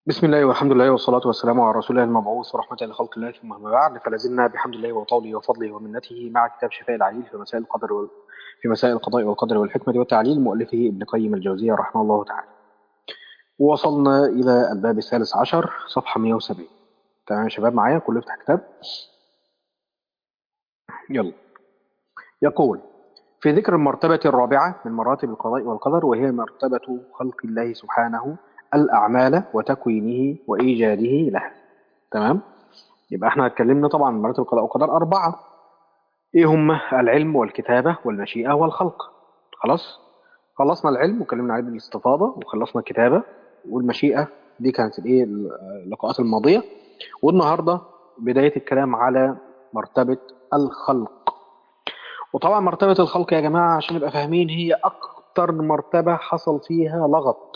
بسم الله والحمد لله والصلاة والسلام على رسول الله المبعوث ورحمة لخلق الله ثم أما بعد فلازلنا بحمد الله وطوله وفضله ومنته مع كتاب شفاء العليل في مسائل القدر وال... في مسائل القضاء والقدر والحكمة والتعليل مؤلفه ابن قيم الجوزية رحمه الله تعالى. ووصلنا إلى الباب الثالث عشر صفحة 170. تمام يا شباب معايا كله يفتح كتاب. يلا. يقول في ذكر المرتبة الرابعة من مراتب القضاء والقدر وهي مرتبة خلق الله سبحانه الأعمال وتكوينه وإيجاده لها تمام يبقى احنا اتكلمنا طبعا عن مراتب القضاء والقدر أربعة إيه هم العلم والكتابة والمشيئة والخلق خلاص خلصنا العلم وكلمنا عليه بالاستفاضة وخلصنا الكتابة والمشيئة دي كانت الايه اللقاءات الماضية والنهاردة بداية الكلام على مرتبة الخلق وطبعا مرتبة الخلق يا جماعة عشان نبقى فاهمين هي أكتر مرتبة حصل فيها لغط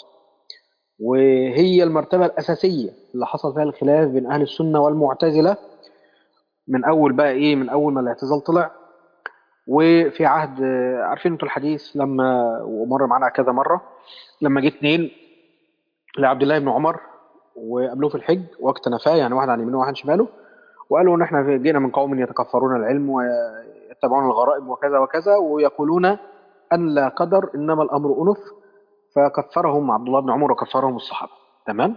وهي المرتبة الأساسية اللي حصل فيها الخلاف بين أهل السنة والمعتزلة من أول بقى إيه من أول ما الاعتزال طلع وفي عهد عارفين انتوا الحديث لما ومر معانا كذا مرة لما جه اتنين لعبد الله بن عمر وقابلوه في الحج وقت نفاه يعني واحد عن يمينه وواحد شماله وقالوا ان احنا جينا من قوم يتكفرون العلم ويتبعون الغرائب وكذا وكذا ويقولون ان لا قدر انما الامر انف فكفرهم عبد الله بن عمر وكفرهم الصحابه تمام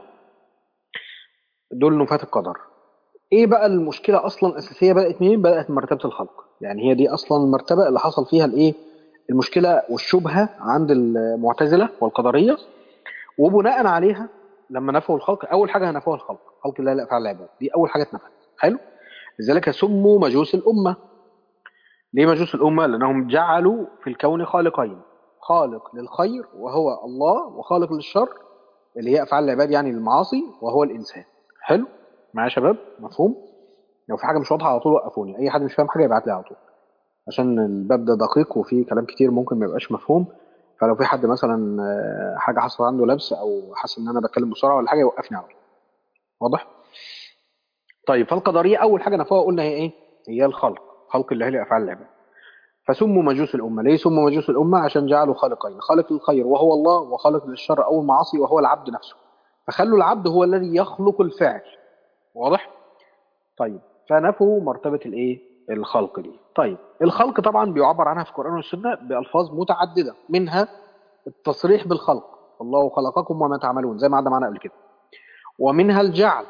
دول نفاة القدر ايه بقى المشكله اصلا الاساسيه بدات منين بدات من مرتبه الخلق يعني هي دي اصلا المرتبه اللي حصل فيها الايه المشكله والشبهه عند المعتزله والقدريه وبناء عليها لما نفوا الخلق اول حاجه نفوها الخلق خلق الله لا افعال العباد دي اول حاجه اتنفت حلو لذلك سموا مجوس الامه ليه مجوس الامه لانهم جعلوا في الكون خالقين خالق للخير وهو الله وخالق للشر اللي هي افعال العباد يعني المعاصي وهو الانسان حلو معايا يا شباب مفهوم لو في حاجه مش واضحه على طول وقفوني اي حد مش فاهم حاجه يبعت لي على طول عشان الباب ده دقيق وفيه كلام كتير ممكن ما يبقاش مفهوم فلو في حد مثلا حاجه حصل عنده لبس او حاسس ان انا بتكلم بسرعه ولا حاجه يوقفني على طول واضح طيب فالقدريه اول حاجه نفوها قلنا هي ايه هي الخلق خلق الله لافعال العباد فسموا مجوس الأمة ليه سموا مجوس الأمة عشان جعلوا خالقين خالق للخير وهو الله وخالق للشر أو المعاصي وهو العبد نفسه فخلوا العبد هو الذي يخلق الفعل واضح طيب فنفوا مرتبة الايه الخلق دي طيب الخلق طبعا بيعبر عنها في القرآن والسنة بألفاظ متعددة منها التصريح بالخلق الله خلقكم وما تعملون زي ما عدى معنا قبل كده ومنها الجعل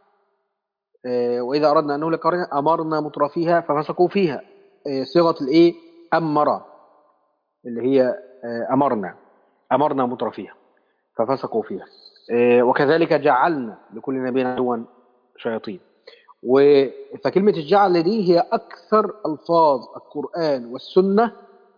اه وإذا أردنا أن نهلك قرية أمرنا مترفيها ففسقوا فيها اه صيغة الإيه أمر اللي هي اه أمرنا أمرنا مترفيها ففسقوا فيها وكذلك جعلنا لكل نبي عدوا شياطين فكلمة الجعل دي هي أكثر ألفاظ القرآن والسنة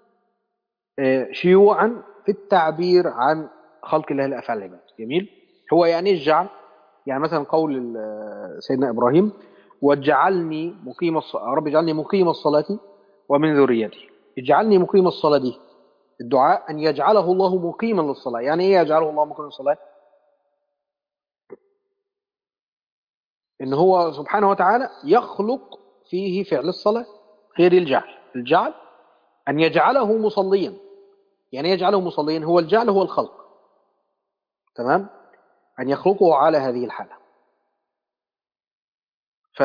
شيوعا في التعبير عن خلق الله لأفعال العباد جميل هو يعني ايه الجعل يعني مثلا قول سيدنا إبراهيم واجعلني مقيم الصلاة رب اجعلني مقيم الصلاة ومن ذريتي اجعلني مقيم الصلاة دي الدعاء أن يجعله الله مقيما للصلاة يعني ايه يجعله الله مقيما للصلاة ان هو سبحانه وتعالى يخلق فيه فعل الصلاة غير الجعل الجعل أن يجعله مصليا يعني يجعله مصليا هو الجعل هو الخلق تمام أن يخلقه على هذه الحالة ف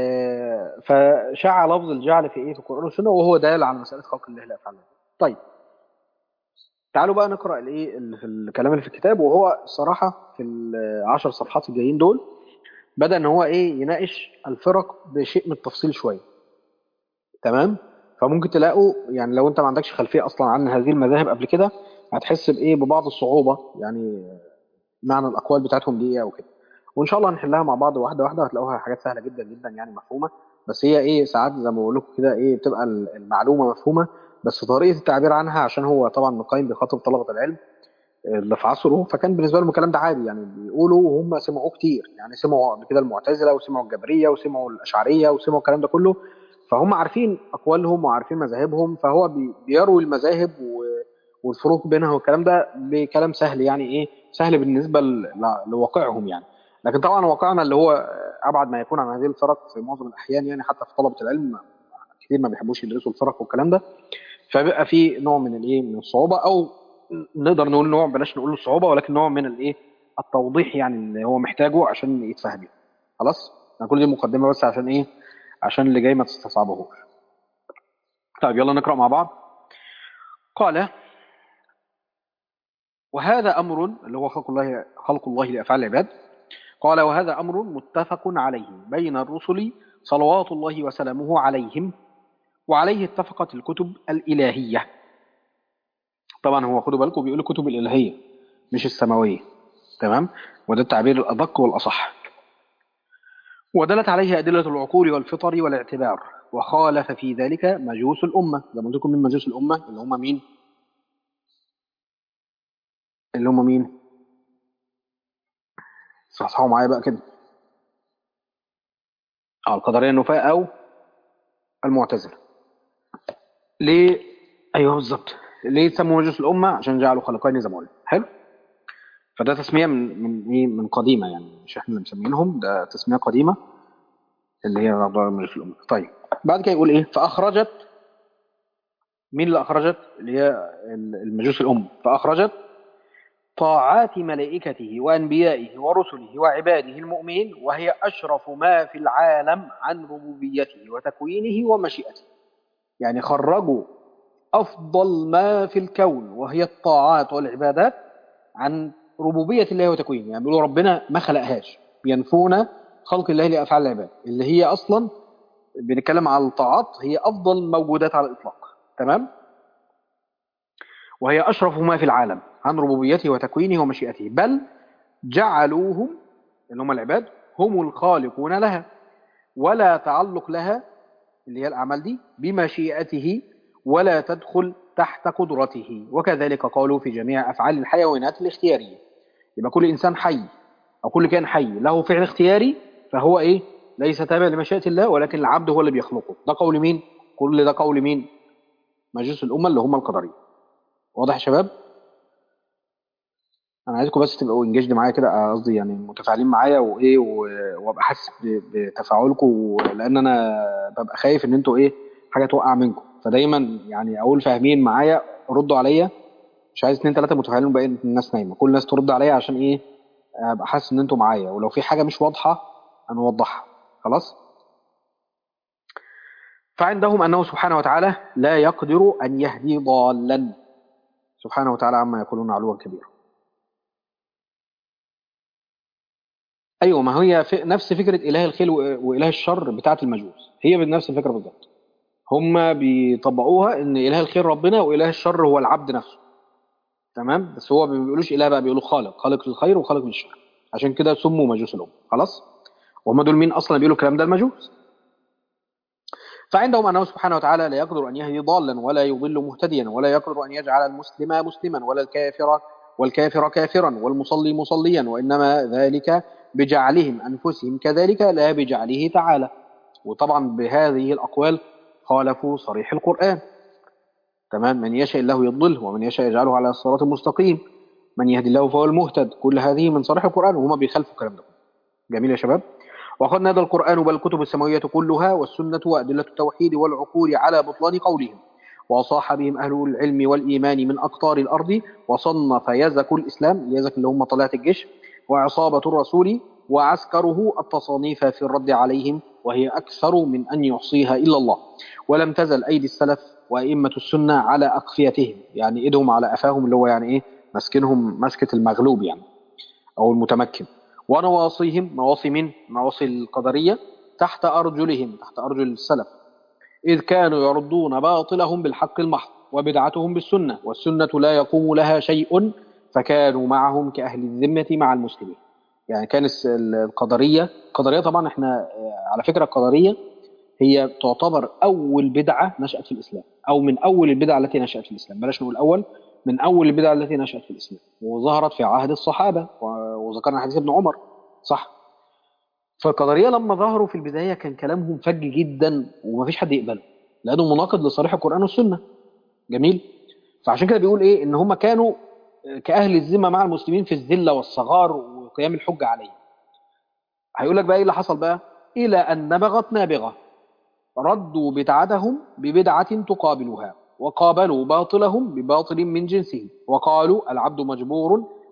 فشع لفظ الجعل في ايه في القرآن والسنة وهو دال على مسألة خلق الله لأفعال طيب تعالوا بقى نقرأ الايه الكلام اللي في الكتاب وهو الصراحة في العشر صفحات الجايين دول بدأ ان هو ايه يناقش الفرق بشيء من التفصيل شوية تمام فممكن تلاقوا يعني لو انت ما عندكش خلفية اصلا عن هذه المذاهب قبل كده هتحس بايه ببعض الصعوبة يعني معنى الاقوال بتاعتهم دي ايه او كده وان شاء الله هنحلها مع بعض واحده واحده هتلاقوها حاجات سهله جدا جدا يعني مفهومه بس هي ايه ساعات زي ما بقول لكم كده ايه بتبقى المعلومه مفهومه بس طريقه التعبير عنها عشان هو طبعا مقيم بيخاطب طلبه العلم اللي في عصره فكان بالنسبه لهم الكلام ده عادي يعني بيقولوا وهم سمعوه كتير يعني سمعوا قبل كده المعتزله وسمعوا الجبريه وسمعوا الاشعريه وسمعوا الكلام ده كله فهم عارفين اقوالهم وعارفين مذاهبهم فهو بيروي المذاهب والفروق بينها والكلام ده بكلام سهل يعني ايه سهل بالنسبه لواقعهم يعني لكن طبعا واقعنا اللي هو ابعد ما يكون عن هذه الفرق في معظم الاحيان يعني حتى في طلبه العلم كتير ما بيحبوش يدرسوا الفرق والكلام ده فبيبقى في نوع من الايه من الصعوبه او نقدر نقول نوع بلاش نقول الصعوبه ولكن نوع من الايه التوضيح يعني اللي هو محتاجه عشان يتفهم يعني. خلاص انا كل دي مقدمه بس عشان ايه عشان اللي جاي ما تستصعبهوش طيب يلا نقرا مع بعض قال وهذا امر اللي هو خلق الله خلق الله لافعال العباد قال وهذا امر متفق عليه بين الرسل صلوات الله وسلامه عليهم وعليه اتفقت الكتب الالهيه طبعا هو خدوا بالكم بيقول الكتب الالهيه مش السماويه تمام وده التعبير الادق والاصح ودلت عليه ادله العقول والفطر والاعتبار وخالف في ذلك مجوس الامه زي ما قلت لكم من مجوس الامه اللي هم مين اللي هم مين صحصحوا معايا بقى كده اه القدريه النفاة او المعتزله ليه ايوه بالظبط ليه سموا مجوس الامه عشان جعلوا خلقين زي ما قلنا حلو فده تسميه من من ايه من قديمه يعني مش احنا اللي مسمينهم ده تسميه قديمه اللي هي موضوع مجوس الامه طيب بعد كده يقول ايه فاخرجت مين اللي اخرجت اللي هي المجوس الام فاخرجت طاعات ملائكته وانبيائه ورسله وعباده المؤمنين وهي اشرف ما في العالم عن ربوبيته وتكوينه ومشيئته يعني خرجوا افضل ما في الكون وهي الطاعات والعبادات عن ربوبيه الله وتكوينه يعني بيقولوا ربنا ما خلقهاش بينفون خلق الله لافعال العباد اللي هي اصلا بنتكلم على الطاعات هي افضل موجودات على الاطلاق تمام وهي اشرف ما في العالم عن ربوبيته وتكوينه ومشيئته بل جعلوهم اللي هم العباد هم الخالقون لها ولا تعلق لها اللي هي الأعمال دي بمشيئته ولا تدخل تحت قدرته وكذلك قالوا في جميع أفعال الحيوانات الاختيارية يبقى كل إنسان حي أو كل كائن حي له فعل اختياري فهو إيه ليس تابع لمشيئة الله ولكن العبد هو اللي بيخلقه ده قول مين كل ده قول مين مجلس الأمة اللي هم القدرية واضح يا شباب انا عايزكم بس تبقوا انجيجد معايا كده قصدي يعني متفاعلين معايا وايه وابقى حاسس بتفاعلكم لان انا ببقى خايف ان انتوا ايه حاجه توقع منكم فدايما يعني اقول فاهمين معايا ردوا عليا مش عايز اتنين تلاته متفاعلين وباقي الناس نايمه كل الناس ترد عليا عشان ايه ابقى حاسس ان انتوا معايا ولو في حاجه مش واضحه هنوضحها خلاص فعندهم انه سبحانه وتعالى لا يقدر ان يهدي ضالا سبحانه وتعالى عما يقولون علوا كبيرا ايوه ما هي في نفس فكره اله الخير واله الشر بتاعه المجوس هي بنفس الفكره بالظبط هم بيطبقوها ان اله الخير ربنا واله الشر هو العبد نفسه تمام بس هو ما بيقولوش اله بقى بيقولوا خالق خالق للخير وخالق للشر عشان كده سموا مجوس الام خلاص وهم دول مين اصلا بيقولوا الكلام ده المجوس فعندهم انه سبحانه وتعالى لا يقدر ان يهدي ضالا ولا يضل مهتديا ولا يقدر ان يجعل المسلم مسلما ولا الكافر والكافر كافرا والمصلي مصليا وانما ذلك بجعلهم أنفسهم كذلك لا بجعله تعالى وطبعا بهذه الأقوال خالفوا صريح القرآن تمام من يشاء الله يضله ومن يشاء يجعله على الصراط المستقيم من يهدي الله فهو المهتد كل هذه من صريح القرآن وهما بيخالفوا الكلام ده جميل يا شباب وقد نادى القرآن بل الكتب السماوية كلها والسنة وأدلة التوحيد والعقول على بطلان قولهم وصاح بهم أهل العلم والإيمان من أقطار الأرض وصنف يزك الإسلام يزك اللي هم طلعة الجيش وعصابة الرسول وعسكره التصانيف في الرد عليهم وهي أكثر من أن يحصيها إلا الله ولم تزل أيدي السلف وأئمة السنة على أقفيتهم يعني إيدهم على أفاهم اللي هو يعني إيه مسكنهم مسكة المغلوب يعني أو المتمكن ونواصيهم نواصي من نواصي القدرية تحت أرجلهم تحت أرجل السلف إذ كانوا يردون باطلهم بالحق المحض وبدعتهم بالسنة والسنة لا يقوم لها شيء فكانوا معهم كأهل الذمة مع المسلمين يعني كان القدرية القدرية طبعا احنا على فكرة القدرية هي تعتبر أول بدعة نشأت في الإسلام أو من أول البدع التي نشأت في الإسلام بلاش نقول أول من أول البدع التي نشأت في الإسلام وظهرت في عهد الصحابة وذكرنا حديث ابن عمر صح فالقدرية لما ظهروا في البداية كان كلامهم فج جدا ومفيش حد يقبله لأنه مناقض لصريح القرآن والسنة جميل فعشان كده بيقول إيه إن هم كانوا كأهل الذمة مع المسلمين في الذلة والصغار وقيام الحجة عليه هيقول لك بقى إيه اللي حصل بقى إلى أن نبغت نابغة ردوا بدعتهم ببدعة تقابلها وقابلوا باطلهم بباطل من جنسه وقالوا العبد مجبور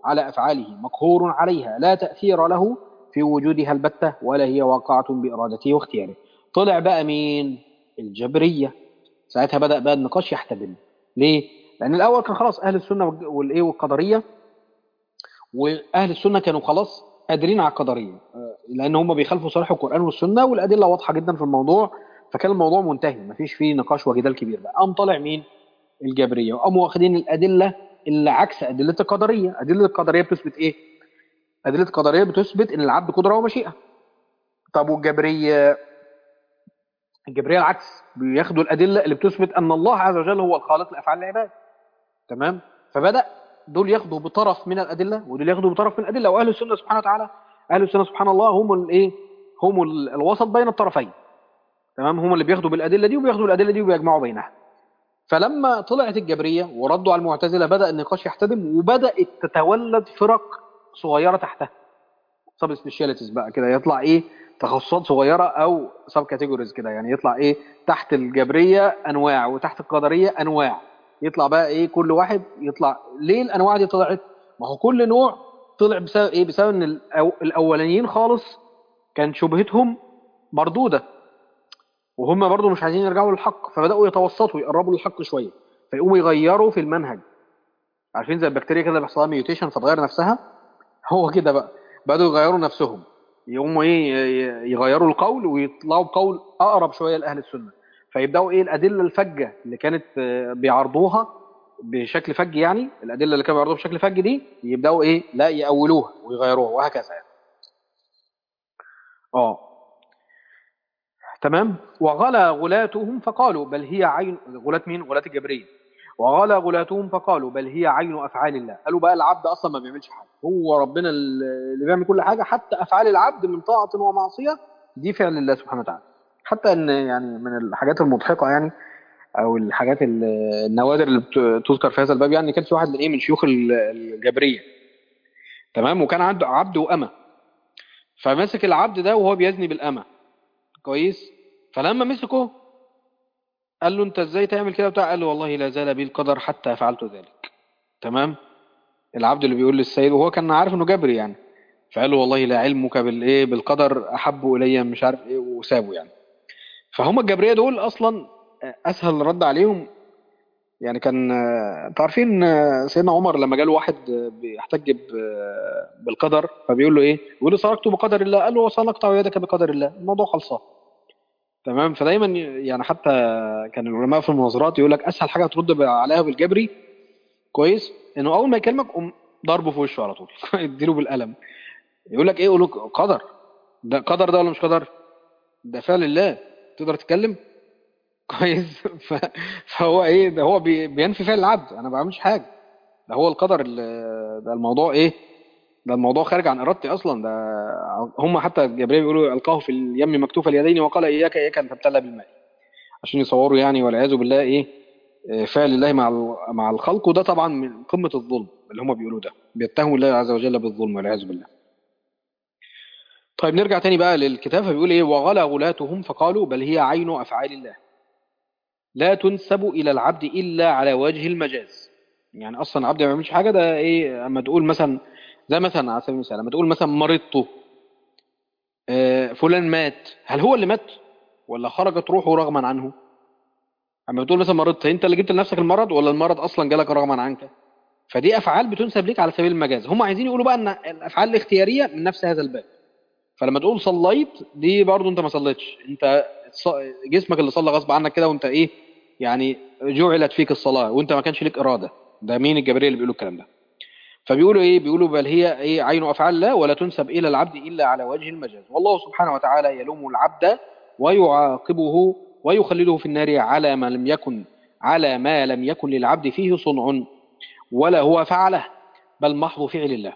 على أفعاله مقهور عليها لا تأثير له في وجودها البتة ولا هي واقعة بإرادته واختياره طلع بقى مين الجبرية ساعتها بدأ بقى النقاش يحتدم ليه لأن الأول كان خلاص أهل السنة والج- والإيه والقدرية وأهل السنة كانوا خلاص قادرين على القدرية آه، لأن هم بيخالفوا صريح القرآن والسنة والأدلة واضحة جدا في الموضوع فكان الموضوع منتهي مفيش فيه نقاش وجدال كبير بقى قام طالع مين الجبرية وقاموا واخدين الأدلة اللي عكس أدلة القدرية أدلة القدرية بتثبت إيه أدلة القدرية بتثبت إن العبد قدرة ومشيئة طب والجبرية الجبرية العكس بياخدوا الأدلة اللي بتثبت أن الله عز وجل هو الخالق لأفعال العباد تمام فبدأ دول ياخدوا بطرف من الأدلة ودول ياخدوا بطرف من الأدلة وأهل السنة سبحانه وتعالى أهل السنة سبحان الله هم الإيه هم ال- الوسط بين الطرفين تمام هم اللي بياخدوا بالأدلة دي وبياخدوا الأدلة دي وبيجمعوا بينها فلما طلعت الجبرية وردوا على المعتزلة بدأ النقاش يحتدم وبدأت تتولد فرق صغيرة تحتها سب سبيشاليتيز بقى كده يطلع ايه تخصصات صغيره او سب كاتيجوريز كده يعني يطلع ايه تحت الجبريه انواع وتحت القدريه انواع يطلع بقى ايه كل واحد يطلع ليه الانواع دي طلعت ما هو كل نوع طلع بسبب ايه بسبب ان الأو... الاولانيين خالص كان شبهتهم مردوده وهم برضو مش عايزين يرجعوا للحق فبداوا يتوسطوا يقربوا للحق شويه فيقوموا يغيروا في المنهج عارفين زي البكتيريا كده اللي بيحصل لها ميوتيشن فتغير نفسها هو كده بقى بدأوا يغيروا نفسهم يقوموا ايه ي- يغيروا القول ويطلعوا بقول اقرب شويه لاهل السنه فيبداوا ايه الادله الفجه اللي كانت آه، بيعرضوها بشكل فج يعني الادله اللي كانوا بيعرضوها بشكل فج دي يبداوا ايه لا يأولوها ويغيروها وهكذا يعني. اه تمام وغلا غلاتهم فقالوا بل هي عين غلاة مين غلاة الجبرية وغلا غلاتهم فقالوا بل هي عين افعال الله قالوا بقى العبد اصلا ما بيعملش حاجه هو ربنا اللي بيعمل كل حاجه حتى افعال العبد من طاعه ومعصيه دي فعل الله سبحانه وتعالى حتى ان يعني من الحاجات المضحكه يعني او الحاجات ال- النوادر اللي بت- تذكر في هذا الباب يعني كان في واحد من ايه من شيوخ ال- الجبريه تمام وكان عنده عبد وامه فمسك العبد ده وهو بيزني بالامه كويس فلما مسكه قال له انت ازاي تعمل كده بتاع قال له والله لا زال بي القدر حتى فعلت ذلك تمام العبد اللي بيقول للسيد وهو كان عارف انه جبري يعني فقال له والله لا علمك بالايه بالقدر احب الي مش عارف ايه وسابه يعني فهم الجبريه دول اصلا اسهل رد عليهم يعني كان آه، انتوا عارفين آه، سيدنا عمر لما جاله واحد آه، بيحتج ب- آه، بالقدر فبيقول له ايه؟ بيقول له سرقت بقدر الله قال له وصلقت يدك بقدر الله الموضوع خلصان تمام فدايما يعني حتى كان العلماء في المناظرات يقول لك اسهل حاجه ترد عليها بالجبري كويس انه اول ما يكلمك قوم ضربه في وشه على طول اديله بالقلم يقول لك ايه يقول لك قدر ده قدر ده ولا مش قدر ده فعل الله تقدر تتكلم كويس ف... فهو ايه ده هو بي... بينفي فعل العبد انا ما بعملش حاجه ده هو القدر ال- ده الموضوع ايه ده الموضوع خارج عن ارادتي اصلا ده هم حتى جبريل بيقولوا القاه في اليم مكتوف اليدين وقال اياك اياك ان تبتلى بالماء عشان يصوروا يعني والعياذ بالله ايه آه، فعل الله مع ال- مع الخلق وده طبعا من قمه الظلم اللي هم بيقولوه ده بيتهموا الله عز وجل بالظلم والعياذ بالله طيب نرجع تاني بقى للكتاب فبيقول ايه وغلا غلاتهم فقالوا بل هي عين افعال الله لا تنسب الى العبد الا على وجه المجاز يعني اصلا العبد ما بيعملش حاجه ده ايه اما تقول مثلا زي مثلا على سبيل المثال لما تقول مثلا مرضت آه، فلان مات هل هو اللي مات ولا خرجت روحه رغما عنه اما بتقول مثلا مرضت انت اللي جبت لنفسك المرض ولا المرض اصلا جالك رغما عنك فدي افعال بتنسب ليك على سبيل المجاز هم عايزين يقولوا بقى ان الافعال الاختياريه من نفس هذا الباب فلما تقول صليت دي برضو انت ما صليتش انت ص- جسمك اللي صلى غصب عنك كده وانت ايه يعني جعلت فيك الصلاه وانت ما كانش ليك اراده ده مين الجبريه اللي بيقولوا الكلام ده فبيقولوا ايه بيقولوا بل هي ايه عين افعال الله ولا تنسب الى العبد الا على وجه المجاز والله سبحانه وتعالى يلوم العبد ويعاقبه ويخلده في النار على ما لم يكن على ما لم يكن للعبد فيه صنع ولا هو فعله بل محض فعل الله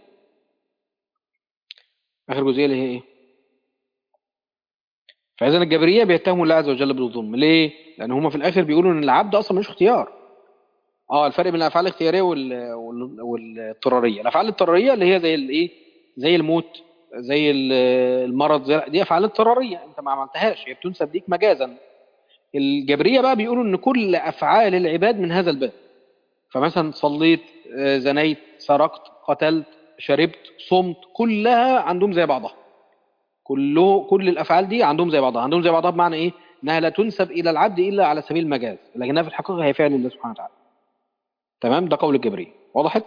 اخر جزئيه اللي هي ايه فاذا الجبريه بيتهموا الله عز وجل بالظلم ليه لان هم في الاخر بيقولوا ان العبد اصلا ملوش اختيار اه الفرق بين الافعال الاختياريه وال... وال... والاضطراريه الافعال الاضطراريه اللي هي زي الايه زي الموت زي ال- المرض زي دي افعال اضطراريه انت ما عملتهاش هي بتنسب ليك مجازا الجبريه بقى بيقولوا ان كل افعال العباد من هذا الباب فمثلا صليت آه، زنيت سرقت قتلت شربت صمت كلها عندهم زي بعضها كله كل الافعال دي عندهم زي بعضها عندهم زي بعضها بمعنى ايه انها لا تنسب الى العبد الا على سبيل المجاز لكنها في الحقيقه هي فعل الله سبحانه وتعالى تمام ده قول الجبري وضحت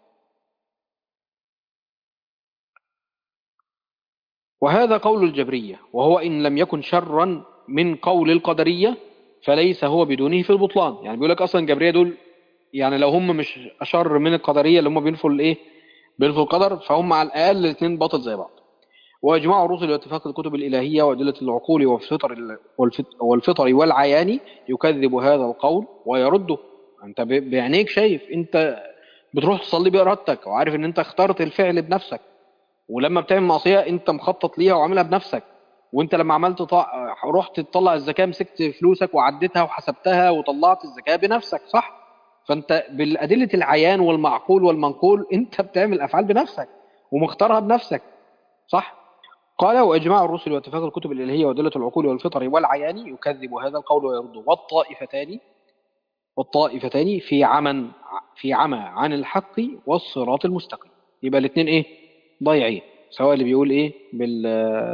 وهذا قول الجبرية وهو إن لم يكن شرا من قول القدرية فليس هو بدونه في البطلان يعني بيقول لك أصلا الجبرية دول يعني لو هم مش أشر من القدرية اللي هم بينفوا الإيه بينفوا القدر فهم على الأقل الاثنين باطل زي بعض وإجماع الرسل واتفاق الكتب الإلهية وأدلة العقول والفطر والفطر والعيان يكذب هذا القول ويرده أنت بعينيك شايف أنت بتروح تصلي بإرادتك وعارف أن أنت اخترت الفعل بنفسك ولما بتعمل معصية أنت مخطط ليها وعاملها بنفسك وأنت لما عملت طع... رحت تطلع الزكاة مسكت فلوسك وعدتها وحسبتها وطلعت الزكاة بنفسك صح؟ فأنت بالأدلة العيان والمعقول والمنقول أنت بتعمل أفعال بنفسك ومختارها بنفسك صح؟ قال وإجماع الرسل واتفاق الكتب الإلهية ودلة العقول والفطر والعيان يكذب هذا القول ويرده والطائفتان والطائفتان في عمى في عمى عن الحق والصراط المستقيم يبقى الاثنين ايه ضايعين سواء اللي بيقول ايه بال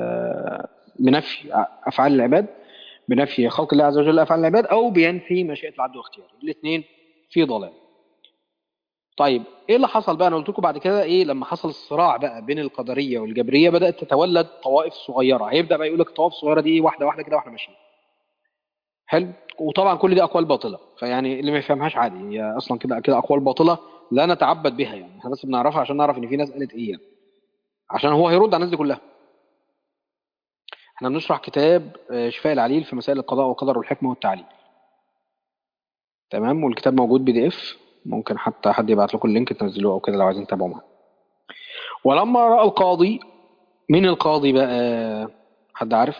بنفي افعال العباد بنفي خلق الله عز وجل افعال العباد او بينفي مشيئه العبد واختياره الاثنين في ضلال طيب ايه اللي حصل بقى انا قلت لكم بعد كده ايه لما حصل الصراع بقى بين القدريه والجبريه بدات تتولد طوائف صغيره هيبدا بقى يقول لك الطوائف الصغيره دي واحده واحده كده واحنا ماشيين حلو وطبعا كل دي اقوال باطله فيعني اللي ما يفهمهاش عادي هي اصلا كده كده اقوال باطله لا نتعبد بها يعني احنا بس بنعرفها عشان نعرف ان في ناس قالت ايه يعني. عشان هو هيرد على الناس دي كلها احنا بنشرح كتاب شفاء العليل في مسائل القضاء والقدر والحكمه والتعليل تمام والكتاب موجود بي دي اف ممكن حتى حد يبعت لكم اللينك تنزلوه او كده لو عايزين تتابعوا معاه ولما راى القاضي مين القاضي بقى حد عارف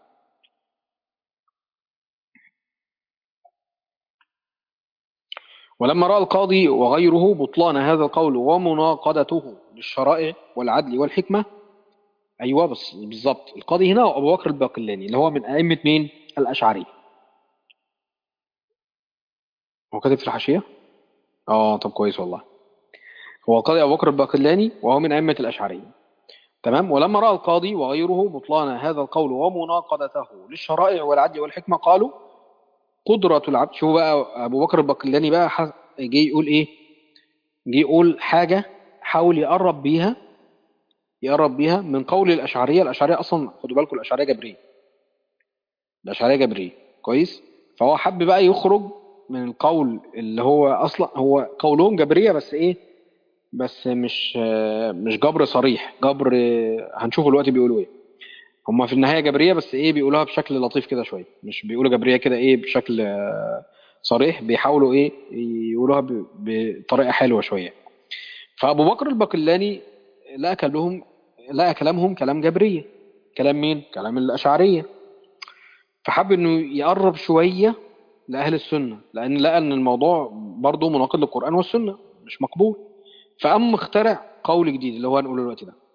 ولما راى القاضي وغيره بطلان هذا القول ومناقضته للشرائع والعدل والحكمه ايوه بس بالظبط القاضي هنا هو ابو بكر الباقلاني اللي هو من ائمه مين الاشعري هو كاتب في الحاشيه اه طب كويس والله هو القاضي ابو بكر الباقلاني وهو من ائمه الاشعريه تمام ولما راى القاضي وغيره بطلان هذا القول ومناقضته للشرائع والعدل والحكمه قالوا قدره العبد شوفوا بقى ابو بكر الباقلاني بقى جه يقول ايه جه يقول حاجه حاول يقرب بيها يقرب بيها من قول الاشعريه الاشعريه اصلا خدوا بالكم الاشعريه جبريه الاشعريه جبريه كويس فهو حب بقى يخرج من القول اللي هو اصلا هو قولهم جبريه بس ايه بس مش مش جبر صريح جبر هنشوف دلوقتي بيقولوا ايه هما في النهايه جبريه بس ايه بيقولوها بشكل لطيف كده شويه مش بيقولوا جبريه كده ايه بشكل صريح بيحاولوا ايه يقولوها بطريقه حلوه شويه فابو بكر الباقلاني لقى كلامهم لقى كلامهم كلام جبريه كلام مين كلام الاشعريه فحب انه يقرب شويه لاهل السنه لان لقى ان الموضوع برضه مناقض للقران والسنه مش مقبول فقام اخترع قول جديد اللي هو هنقوله دلوقتي ده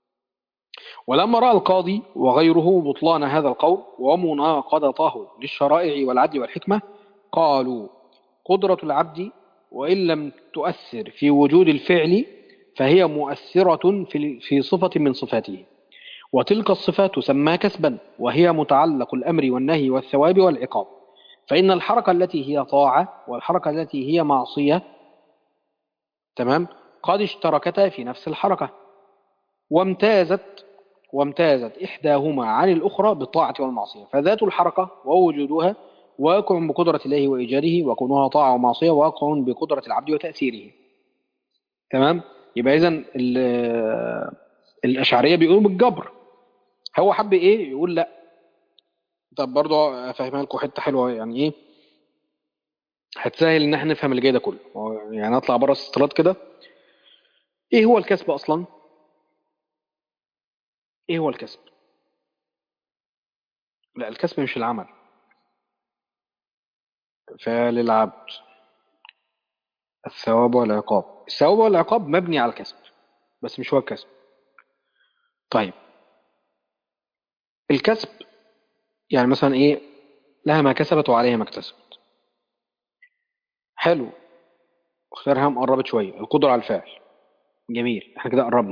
ولما راى القاضي وغيره بطلان هذا القول ومناقضته للشرائع والعدل والحكمه قالوا قدره العبد وان لم تؤثر في وجود الفعل فهي مؤثرة في في صفة من صفاته وتلك الصفات تسمى كسبا وهي متعلق الأمر والنهي والثواب والعقاب فإن الحركة التي هي طاعة والحركة التي هي معصية تمام قد اشتركتا في نفس الحركة وامتازت وامتازت إحداهما عن الأخرى بالطاعة والمعصية فذات الحركة ووجودها واقع بقدرة الله وإيجاده وكونها طاعة ومعصية واقع بقدرة العبد وتأثيره تمام يبقى اذا الاشعريه بيقولوا بالجبر هو حب ايه يقول لا طب برضه افهمها لكم حته حلوه يعني ايه هتسهل ان احنا نفهم اللي جاي ده كله يعني اطلع بره الاستطراد كده ايه هو الكسب اصلا ايه هو الكسب لا الكسب مش العمل فعل العبد الثواب والعقاب الثواب والعقاب مبني على الكسب بس مش هو الكسب طيب الكسب يعني مثلا ايه لها ما كسبت وعليها ما اكتسبت حلو اختارها مقربت شوية القدرة على الفعل جميل احنا كده قربنا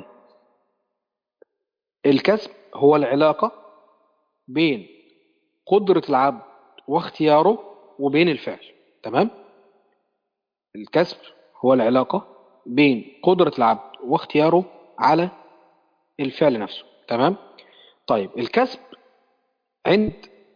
الكسب هو العلاقة بين قدرة العبد واختياره وبين الفعل تمام الكسب هو العلاقة بين قدرة العبد واختياره على الفعل نفسه تمام طيب الكسب عند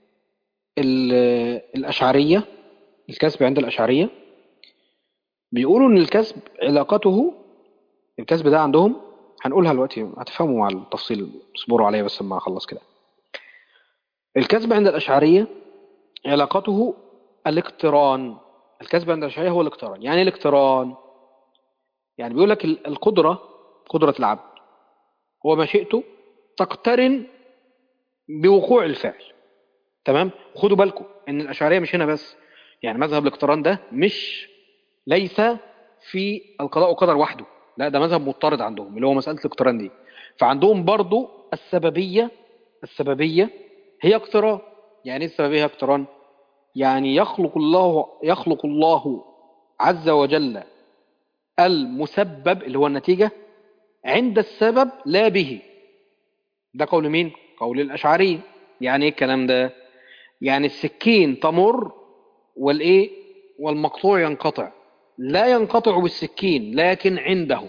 ال- الأشعرية الكسب عند الأشعرية بيقولوا إن الكسب علاقته الكسب ده عندهم هنقولها دلوقتي هتفهموا مع التفصيل اصبروا عليا بس ما اخلص كده الكسب عند الأشعرية علاقته الاقتران الكسب عند الأشعرية هو الاقتران يعني إيه الاقتران يعني بيقول لك ال- القدرة قدرة العبد هو مشيئته تقترن بوقوع الفعل تمام خدوا بالكم ان الاشعريه مش هنا بس يعني مذهب الاقتران ده مش ليس في القضاء والقدر وحده لا ده مذهب مضطرد عندهم اللي هو مساله الاقتران دي فعندهم برضو السببيه السببيه هي اقتران يعني ايه السببيه هي اقتران يعني يخلق الله يخلق الله عز وجل المسبب اللي هو النتيجه عند السبب لا به ده قول مين قول الاشعريه يعني ايه الكلام ده يعني السكين تمر والايه والمقطوع ينقطع لا ينقطع بالسكين لكن عنده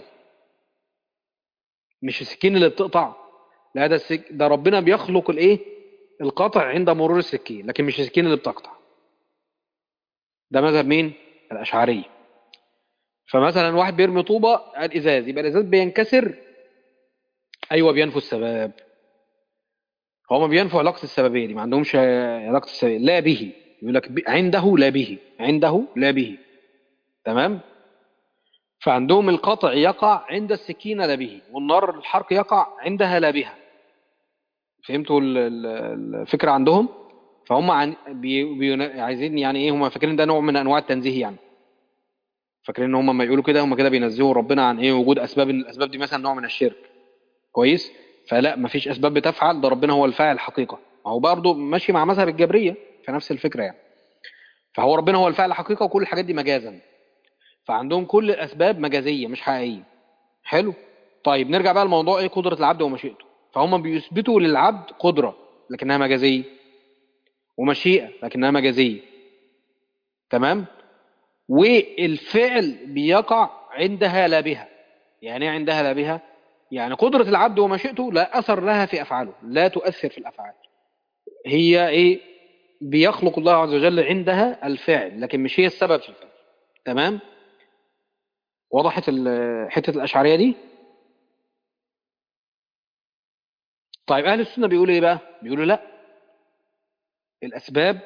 مش السكين اللي بتقطع لا ده السك... ده ربنا بيخلق الايه القطع عند مرور السكين لكن مش السكين اللي بتقطع ده مذهب مين الاشعري فمثلا واحد بيرمي طوبه الازاز يبقى الازاز بينكسر ايوه بينفوا السبب هما بينفوا علاقة السببية دي ما عندهمش علاقة السببية لا به يقول لك ب- عنده لا به عنده لا به تمام فعندهم القطع يقع عند السكينة لا به والنار الحرق يقع عندها لا بها فهمتوا ال- ال- الفكرة عندهم فهم عن بي بي عايزين يعني ايه هم فاكرين ده نوع من انواع التنزيه يعني فاكرين ان هم لما يقولوا كده هم كده بينزهوا ربنا عن ايه وجود اسباب إن الاسباب دي مثلا نوع من الشرك كويس فلا مفيش اسباب بتفعل ده ربنا هو الفاعل حقيقه ما هو برضه ماشي مع مذهب الجبريه في نفس الفكره يعني فهو ربنا هو الفاعل حقيقه وكل الحاجات دي مجازا فعندهم كل الاسباب مجازيه مش حقيقيه حلو طيب نرجع بقى لموضوع ايه قدره العبد ومشيئته فهم بيثبتوا للعبد قدره لكنها مجازيه ومشيئه لكنها مجازيه تمام والفعل بيقع عندها لا بها يعني ايه عندها لا بها يعني قدرة العبد ومشيئته لا أثر لها في أفعاله لا تؤثر في الأفعال هي إيه بيخلق الله عز وجل عندها الفعل لكن مش هي السبب في الفعل تمام وضحت ال- حتة الأشعرية دي طيب أهل السنة بيقولوا إيه بقى بيقولوا لا الأسباب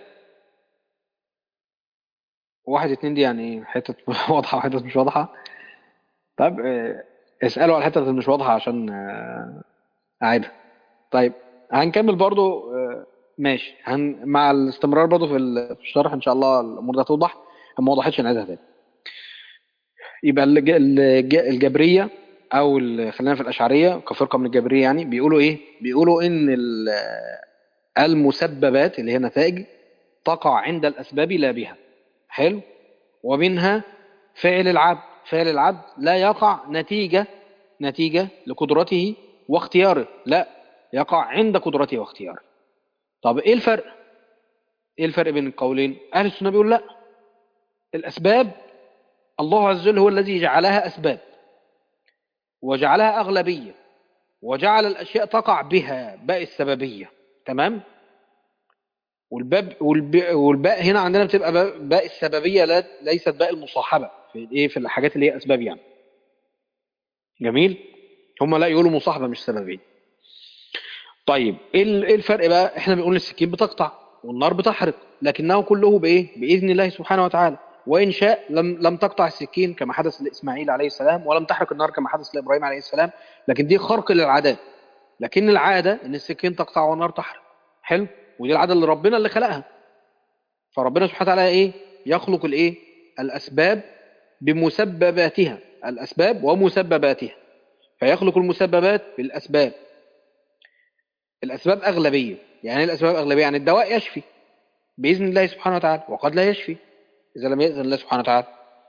واحد اتنين دي يعني إيه؟ حتة واضحة وحتة مش واضحة طيب آه، اسألوا على الحتة اللي مش واضحة عشان آه، أعيدها طيب هنكمل برضو آه، ماشي هن... مع الاستمرار برضو في ال- في الشرح ان شاء الله الامور دي هتوضح ما وضحتش نعيدها تاني يبقى الج... الج... الجبريه او ال... خلينا في الاشعريه كفرقه من الجبريه يعني بيقولوا ايه بيقولوا ان ال... المسببات اللي هي نتائج تقع عند الاسباب لا بها حلو ومنها فعل العبد فعل العبد لا يقع نتيجه نتيجه لقدرته واختياره لا يقع عند قدرته واختياره طب ايه الفرق ايه الفرق بين القولين اهل السنه بيقول لا الاسباب الله عز وجل هو الذي جعلها اسباب وجعلها اغلبيه وجعل الاشياء تقع بها باء السببيه تمام والباب والب- والباء هنا عندنا بتبقى باء- باء السببيه لا ليست باء المصاحبه في ايه في الحاجات اللي هي اسباب يعني جميل هم لا يقولوا مصاحبه مش سببيه طيب ايه ال- إيه الفرق بقى احنا بنقول السكين بتقطع والنار بتحرق لكنه كله بايه باذن الله سبحانه وتعالى وان شاء لم لم تقطع السكين كما حدث لاسماعيل عليه السلام ولم تحرق النار كما حدث لابراهيم عليه السلام لكن دي خرق للعادات لكن العاده ان السكين تقطع والنار تحرق حلو ودي العاده اللي ربنا اللي خلقها فربنا سبحانه وتعالى ايه يخلق الايه الاسباب بمسبباتها الاسباب ومسبباتها فيخلق المسببات بالاسباب الأسباب أغلبية يعني إيه الأسباب أغلبية يعني الدواء يشفي بإذن الله سبحانه وتعالى وقد لا يشفي إذا لم يأذن الله سبحانه وتعالى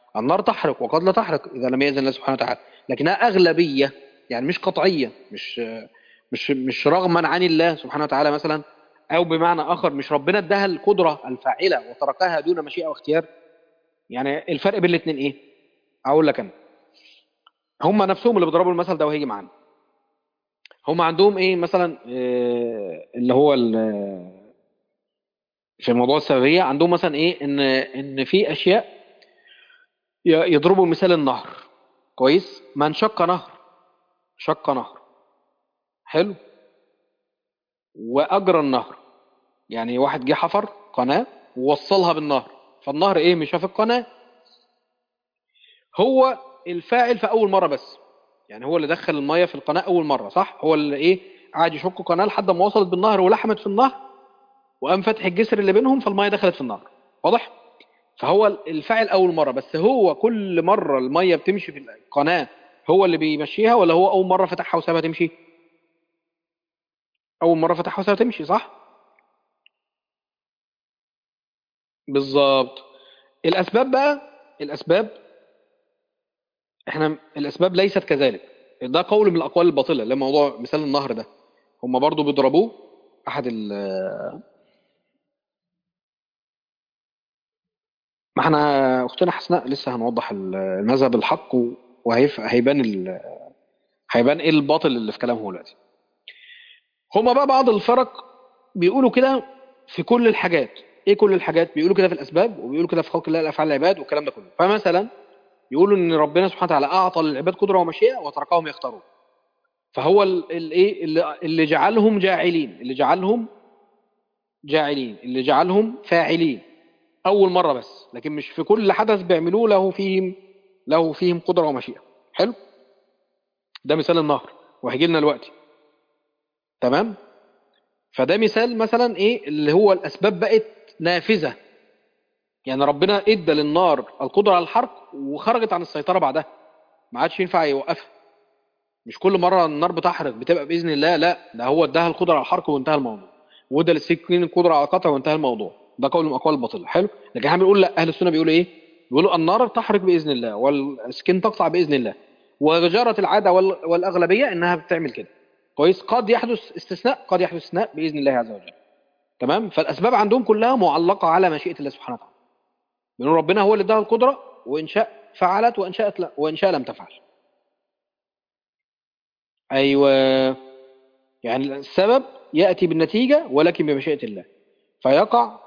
النار تحرق وقد لا تحرق إذا لم يأذن الله سبحانه وتعالى لكنها أغلبية يعني مش قطعية مش مش مش رغما عن الله سبحانه وتعالى مثلا أو بمعنى آخر مش ربنا اداها القدرة الفاعلة وتركها دون مشيئة واختيار يعني الفرق بين الاثنين إيه؟ أقول لك أنا هم نفسهم اللي بيضربوا المثل ده وهيجي معانا هم عندهم إيه مثلا إيه اللي هو ال- في موضوع السببية عندهم مثلا إيه إن إن في أشياء ي- يضربوا مثال النهر كويس من شق نهر شق نهر حلو واجرى النهر يعني واحد جه حفر قناه ووصلها بالنهر فالنهر ايه مش في القناه هو الفاعل في اول مره بس يعني هو اللي دخل الميه في القناه اول مره صح هو اللي ايه قاعد يشق قناه لحد ما وصلت بالنهر ولحمت في النهر وقام فتح الجسر اللي بينهم فالميه دخلت في النهر واضح فهو الفاعل اول مره بس هو كل مره الميه بتمشي في القناه هو اللي بيمشيها ولا هو اول مره فتحها وسابها تمشي اول مره فتحها وسابها تمشي صح بالظبط الاسباب بقى الاسباب احنا الاسباب ليست كذلك ده قول من الاقوال الباطله اللي هو موضوع مثال النهر ده هم برضو بيضربوه احد ال ما احنا اختنا حسناء لسه هنوضح المذهب الحق وهيبان ال... هيبان ايه الباطل اللي في كلامه دلوقتي هما بقى بعض الفرق بيقولوا كده في كل الحاجات ايه كل الحاجات بيقولوا كده في الاسباب وبيقولوا كده في خلق الله الافعال العباد والكلام ده كله فمثلا يقولوا ان ربنا سبحانه وتعالى اعطى للعباد قدره ومشيئه وتركهم يختارون فهو الايه اللي, اللي جعلهم جاعلين اللي جعلهم جاعلين اللي جعلهم فاعلين اول مره بس لكن مش في كل حدث بيعملوه له فيهم له فيهم قدره ومشيئه حلو ده مثال النهر وهيجي لنا دلوقتي تمام فده مثال مثلا ايه اللي هو الاسباب بقت نافذه يعني ربنا ادى للنار القدره على الحرق وخرجت عن السيطره بعدها ما عادش ينفع يوقفها مش كل مره النار بتحرق بتبقى باذن الله لا ده هو اداها القدره على الحرق وانتهى الموضوع وادى للسكين القدره على القطع وانتهى الموضوع ده قول من اقوال الباطله حلو لكن احنا بنقول لا اهل السنه بيقولوا ايه بيقولوا النار تحرق باذن الله والسكين تقطع باذن الله وجرت العاده والاغلبيه انها بتعمل كده كويس قد يحدث استثناء قد يحدث استثناء باذن الله عز وجل تمام فالاسباب عندهم كلها معلقه على مشيئه الله سبحانه وتعالى لان ربنا هو اللي اداها القدره وان شاء فعلت وان شاءت لا وان شاء لم تفعل ايوه يعني السبب ياتي بالنتيجه ولكن بمشيئه الله فيقع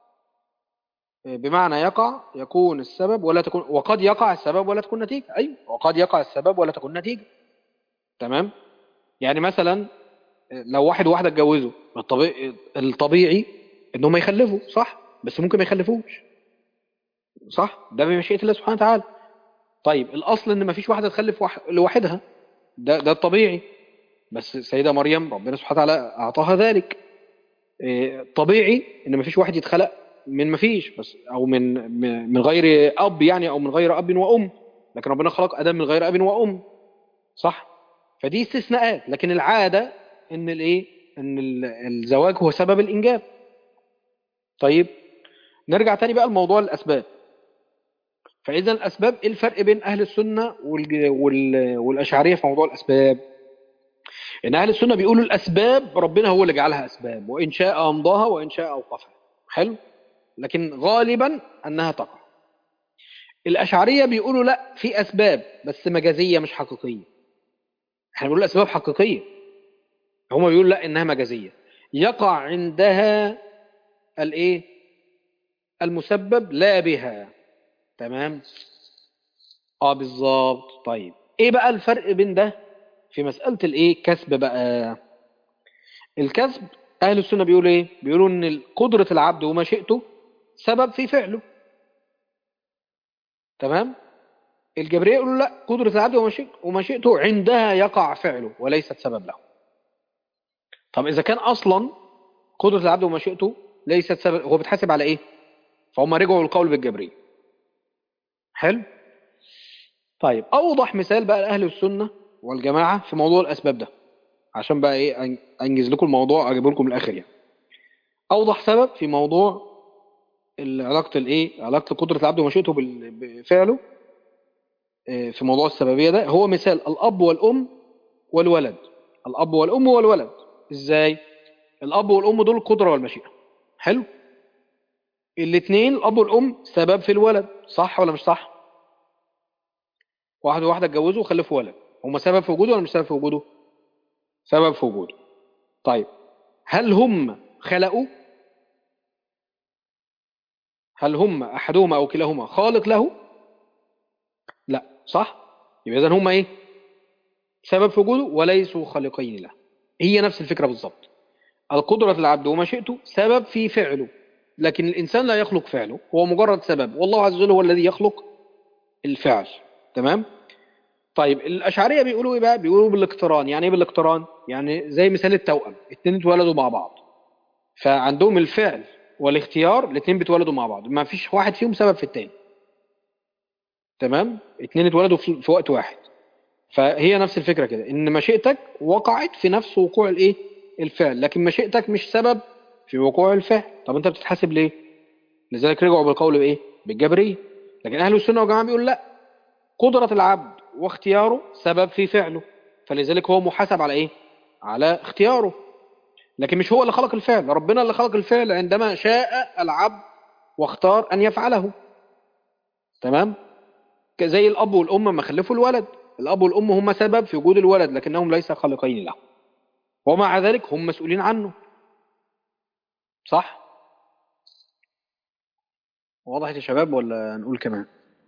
بمعنى يقع يكون السبب ولا تكون وقد يقع السبب ولا تكون نتيجه ايوه وقد يقع السبب ولا تكون نتيجه تمام يعني مثلا لو واحد وواحده اتجوزوا الطبيعي, الطبيعي انهم يخلفوا صح بس ممكن ما يخلفوش صح ده بمشيئه الله سبحانه وتعالى طيب الاصل ان ما فيش واحده تخلف لوحدها ده ده الطبيعي بس السيده مريم ربنا سبحانه وتعالى اعطاها ذلك طبيعي ان ما فيش واحد يتخلق من ما فيش بس او من من غير اب يعني او من غير اب وام لكن ربنا خلق ادم من غير اب وام صح فدي استثناءات لكن العاده ان الايه ان الزواج هو سبب الانجاب طيب نرجع تاني بقى لموضوع الاسباب فاذا الاسباب ايه الفرق بين اهل السنه والاشعريه في موضوع الاسباب ان اهل السنه بيقولوا الاسباب ربنا هو اللي جعلها اسباب وان شاء امضاها وان شاء اوقفها حلو لكن غالبا انها تقع الاشعريه بيقولوا لا في اسباب بس مجازيه مش حقيقيه احنا بنقول اسباب حقيقيه هم بيقولوا لا انها مجازيه يقع عندها الايه المسبب لا بها تمام اه بالظبط طيب ايه بقى الفرق بين ده في مساله الايه كسب بقى الكسب اهل السنه بيقولوا ايه بيقولوا ان قدره العبد ومشيئته سبب في فعله تمام الجبريه يقولوا لا قدره العبد ومشيئته عندها يقع فعله وليست سبب له طب اذا كان اصلا قدره العبد ومشيئته ليست سبب هو بيتحاسب على ايه فهم رجعوا القول بالجبريه حلو طيب اوضح مثال بقى لاهل السنه والجماعه في موضوع الاسباب ده عشان بقى ايه انجز لكم الموضوع اجيب لكم الاخر يعني اوضح سبب في موضوع علاقة الايه علاقة قدرة العبد ومشيئته بال- بفعله آه، في موضوع السببية ده هو مثال الأب والأم والولد الأب والأم والولد ازاي الأب والأم دول القدرة والمشيئة حلو الاثنين الأب والأم سبب في الولد صح ولا مش صح واحد وواحدة اتجوزوا وخلفوا ولد هما سبب في وجوده ولا مش سبب في وجوده سبب في وجوده طيب هل هم خلقوا هل هم أحدهما أو كلاهما خالق له لا صح يبقى إذن هم إيه سبب في وجوده وليسوا خالقين له هي نفس الفكرة بالظبط القدرة العبد ومشيئته سبب في فعله لكن الإنسان لا يخلق فعله هو مجرد سبب والله عز وجل هو الذي يخلق الفعل تمام طيب الأشعرية بيقولوا إيه بقى بيقولوا بالاقتران يعني إيه بالاقتران يعني زي مثال التوأم اتنين اتولدوا مع بعض فعندهم الفعل والاختيار الاتنين بيتولدوا مع بعض ما فيش واحد فيهم سبب في التاني تمام اتنين اتولدوا في, في وقت واحد فهي نفس الفكرة كده ان مشيئتك وقعت في نفس وقوع الايه الفعل لكن مشيئتك مش سبب في وقوع الفعل طب انت بتتحاسب ليه لذلك رجعوا بالقول بايه بالجبرية لكن اهل السنة والجماعة بيقول لا قدرة العبد واختياره سبب في فعله فلذلك هو محاسب على ايه على اختياره لكن مش هو اللي خلق الفعل ربنا اللي خلق الفعل عندما شاء العبد واختار ان يفعله تمام زي الاب والام ما خلفوا الولد الاب والام هم سبب في وجود الولد لكنهم ليس خالقين له ومع ذلك هم مسؤولين عنه صح وضحت يا شباب ولا نقول كمان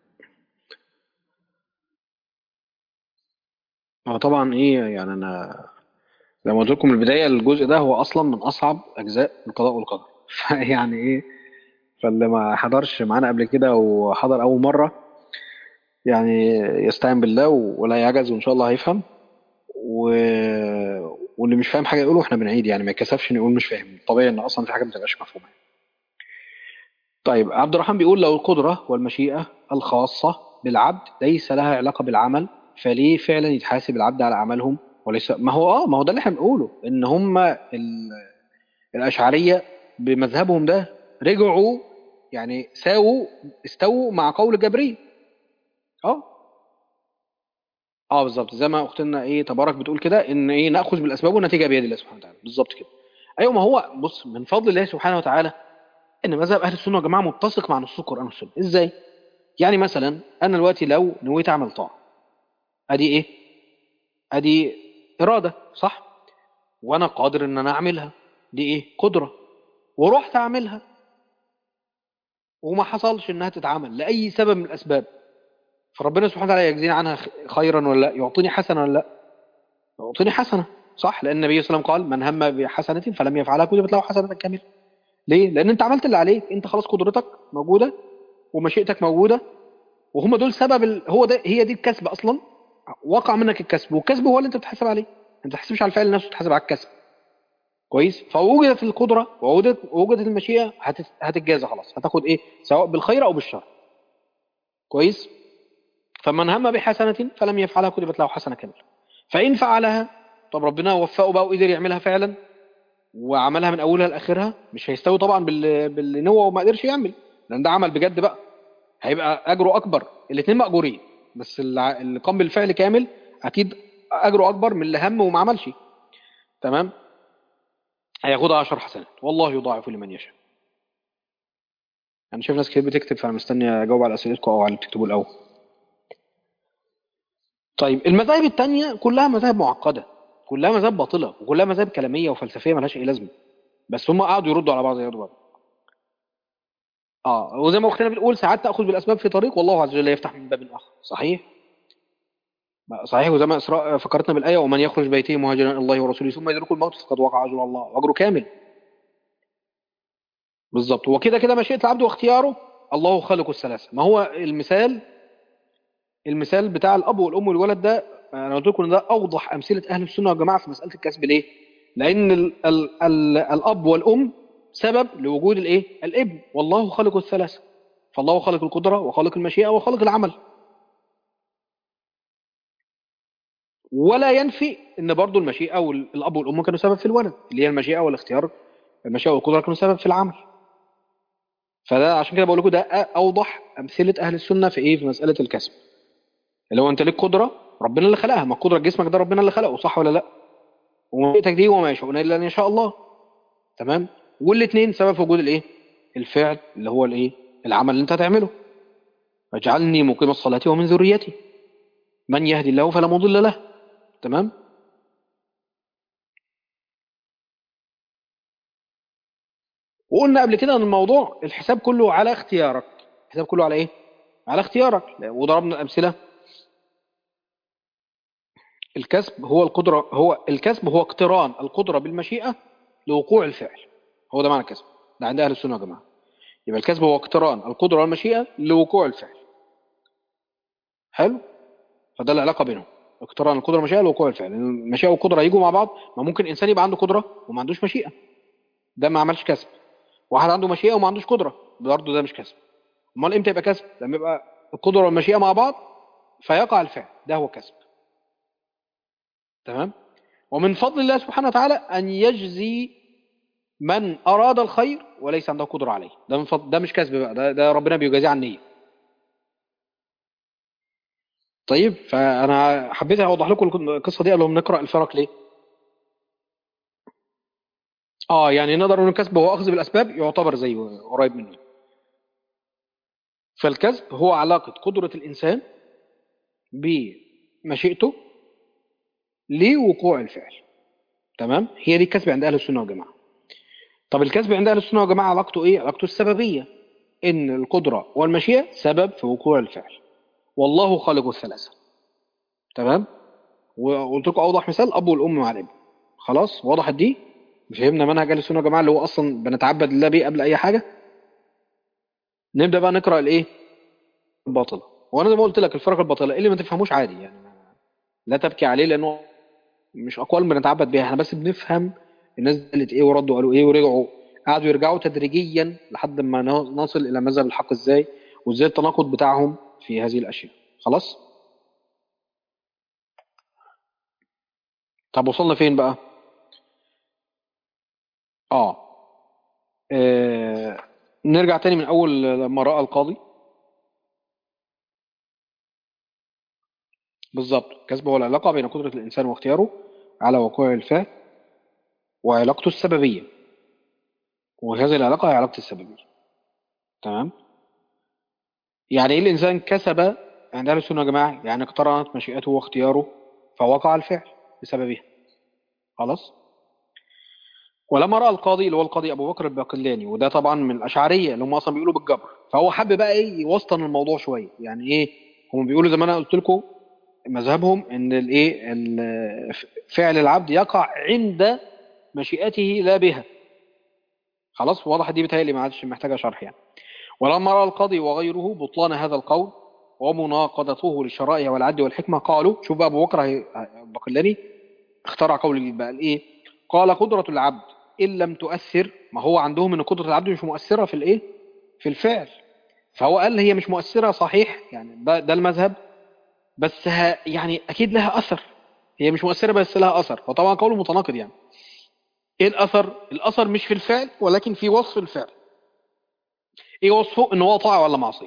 هو طبعا ايه يعني انا زي ما قلت لكم من البدايه الجزء ده هو اصلا من اصعب اجزاء القضاء والقدر فيعني ايه فاللي ما حضرش معانا قبل كده وحضر اول مره يعني يستعين بالله ولا يعجز وان شاء الله هيفهم و... واللي مش فاهم حاجه يقوله احنا بنعيد يعني ما يتكسفش نقول مش فاهم طبيعي ان اصلا في حاجه ما تبقاش مفهومه طيب عبد الرحمن بيقول لو القدره والمشيئه الخاصه بالعبد ليس لها علاقه بالعمل فليه فعلا يتحاسب العبد على اعمالهم وليس ما هو اه ما هو ده اللي احنا بنقوله ان هم ال... الاشعريه بمذهبهم ده رجعوا يعني ساووا استووا مع قول جبريل اه اه بالظبط زي ما اختنا ايه تبارك بتقول كده ان ايه ناخذ بالاسباب والنتيجه بيد الله سبحانه وتعالى بالظبط كده ايوه ما هو بص من فضل الله سبحانه وتعالى ان مذهب اهل السنه والجماعه متسق مع نصوص القران والسنه ازاي يعني مثلا انا دلوقتي لو نويت اعمل طاعه ادي ايه ادي اراده صح وانا قادر ان انا اعملها دي ايه قدره ورحت اعملها وما حصلش انها تتعمل لاي سبب من الاسباب فربنا سبحانه وتعالى يجزيني عنها خيرا ولا لا يعطيني حسنه ولا لا يعطيني حسنه صح لان النبي صلى الله عليه وسلم قال من هم بحسنه فلم يفعلها كتبت له حسنه كامله ليه لان انت عملت اللي عليك انت خلاص قدرتك موجوده ومشيئتك موجوده وهم دول سبب ال... هو ده هي دي الكسب اصلا وقع منك الكسب والكسب هو اللي انت بتحاسب عليه انت ما تحسبش على الفعل نفسه تحاسب على الكسب كويس فوجدت القدره ووجدت ووجدت المشيئه هتت... هتتجازى خلاص هتاخد ايه سواء بالخير او بالشر كويس فمن هم بحسنة فلم يفعلها كتبت له حسنة كاملة فإن فعلها طب ربنا وفقه بقى وقدر يعملها فعلا وعملها من أولها لآخرها مش هيستوي طبعا بال... باللي نوى وما قدرش يعمل لأن ده عمل بجد بقى هيبقى أجره أكبر الاثنين مأجورين بس اللي اللي قام بالفعل كامل أكيد أجره أكبر من اللي هم وما عملش تمام هياخدها 10 حسنات والله يضاعف لمن يشاء أنا شايف ناس كتير بتكتب فأنا مستني أجاوب على أسئلتكم أو على اللي بتكتبوا الأول طيب المذاهب التانية كلها مذاهب معقدة كلها مذاهب باطلة وكلها مذاهب كلامية وفلسفية ملهاش أي لازمة بس هم قعدوا يردوا على بعض يردوا بعض اه وزي ما اختنا بتقول ساعات تاخذ بالاسباب في طريق والله عز وجل يفتح من باب اخر صحيح صحيح وزي ما اسراء فكرتنا بالايه ومن يخرج بيته مهاجرا الى الله ورسوله ثم يدركه الموت فقد وقع اجر الله واجره كامل بالظبط وكده كده مشيئه العبد واختياره الله خالق الثلاثه ما هو المثال المثال بتاع الاب والام والولد ده انا قلت لكم ان ده اوضح امثله اهل السنه والجماعه في مساله الكسب ليه لان ال ال ال الاب والام سبب لوجود الايه الابن والله خالق الثلاثه فالله خالق القدره وخالق المشيئه وخالق العمل ولا ينفي ان برضو المشيئه والاب والام كانوا سبب في الولد اللي هي المشيئه والاختيار المشيئه والقدره كانوا سبب في العمل فده عشان كده بقول لكم ده اوضح امثله اهل السنه في ايه في مساله الكسب اللي هو انت ليك قدره ربنا اللي خلقها ما قدره جسمك ده ربنا اللي خلقه صح ولا لا ومشيئتك دي وما يشاءون الا ان يشاء الله تمام والاثنين سبب في وجود الايه الفعل اللي هو الايه العمل اللي انت هتعمله واجعلني مقيم الصلاه ومن ذريتي من يهدي الله فلا مضل له تمام وقلنا قبل كده ان الموضوع الحساب كله على اختيارك الحساب كله على ايه على اختيارك وضربنا الامثله الكسب هو القدره هو الكسب هو اقتران القدره بالمشيئه لوقوع الفعل هو ده معنى الكسب ده عند اهل السنه يا جماعه يبقى الكسب هو اقتران القدره والمشيئه لوقوع الفعل حلو فده العلاقه بينهم اقتران القدره والمشيئه لوقوع الفعل المشيئه والقدره يجوا مع بعض ما ممكن انسان يبقى عنده قدره وما عندوش مشيئه ده ما عملش كسب واحد عنده مشيئه وما عندوش قدره برضه ده مش كسب امال امتى يبقى كسب لما يبقى القدره والمشيئه مع بعض فيقع الفعل ده هو كسب تمام ومن فضل الله سبحانه وتعالى ان يجزي من اراد الخير وليس عنده قدره عليه ده من فضل ده مش كسب بقى ده, ده ربنا بيجازيه عن النيه طيب فانا حبيت اوضح لكم القصه دي قبل ما نقرا الفرق ليه اه يعني نقدر نقول الكسب هو اخذ بالاسباب يعتبر زي قريب منه فالكسب هو علاقة قدرة الإنسان بمشيئته لوقوع الفعل تمام هي دي الكسب عند أهل السنة والجماعة طب الكسب عند أهل السنة والجماعة علاقته إيه علاقته السببية إن القدرة والمشيئة سبب في وقوع الفعل والله خالق الثلاثة تمام وقلت لكم أوضح مثال الأب والأم مع الابن خلاص وضحت دي فهمنا منهج أهل السنة والجماعة اللي هو أصلا بنتعبد لله بيه قبل أي حاجة نبدأ بقى نقرأ الإيه الباطلة وانا زي ما قلت لك الفرق الباطلة اللي ما تفهموش عادي يعني لا تبكي عليه لانه مش اقوال بنتعبد بيها احنا بس بنفهم الناس قالت ايه وردوا قالوا ايه ورجعوا قعدوا يرجعوا تدريجيا لحد ما نصل الى مذهب الحق ازاي وازاي التناقض بتاعهم في هذه الاشياء خلاص طب وصلنا فين بقى اه, آه. نرجع تاني من اول لما راى القاضي بالظبط كسب هو العلاقة بين قدرة الإنسان واختياره على وقوع الفعل وعلاقته السببية وهذه العلاقة هي علاقة السببية تمام يعني إيه الإنسان كسب عند أهل السنة يا جماعة يعني اقترنت مشيئته واختياره فوقع الفعل بسببها خلاص ولما رأى القاضي اللي هو القاضي أبو بكر الباقلاني وده طبعا من الأشعرية اللي هم أصلا بيقولوا بالجبر فهو حب بقى إيه يوسطن الموضوع شوية يعني إيه هم بيقولوا زي ما أنا قلت لكم مذهبهم ان الايه فعل العبد يقع عند مشيئته لا بها خلاص واضح دي بتهيألي ما عادش محتاجه شرح يعني ولما راى القاضي وغيره بطلان هذا القول ومناقضته للشرائع والعدل والحكمه قالوا شوف بقى ابو بكر البقلاني اخترع قول جديد بقى الايه قال قدره العبد ان لم تؤثر ما هو عندهم ان قدره العبد مش مؤثره في الايه في الفعل فهو قال هي مش مؤثره صحيح يعني ده, ده المذهب بس ها يعني اكيد لها اثر هي مش مؤثره بس لها اثر وطبعا قوله متناقض يعني ايه الاثر الاثر مش في الفعل ولكن في وصف الفعل ايه وصفه ان هو طاعه ولا معصيه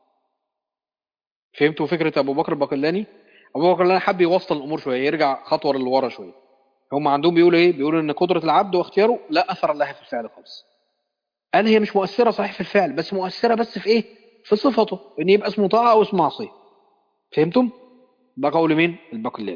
فهمتوا فكره ابو بكر الباقلاني ابو بكر الباقلاني حب يوصل الامور شويه يرجع خطوه لورا شويه هم عندهم بيقولوا ايه بيقولوا ان قدره العبد واختياره لا اثر لها في الفعل خالص قال هي مش مؤثره صحيح في الفعل بس مؤثره بس في ايه في صفته ان يبقى اسمه طاعه او اسمه معصيه فهمتم ده قول مين الباقلاني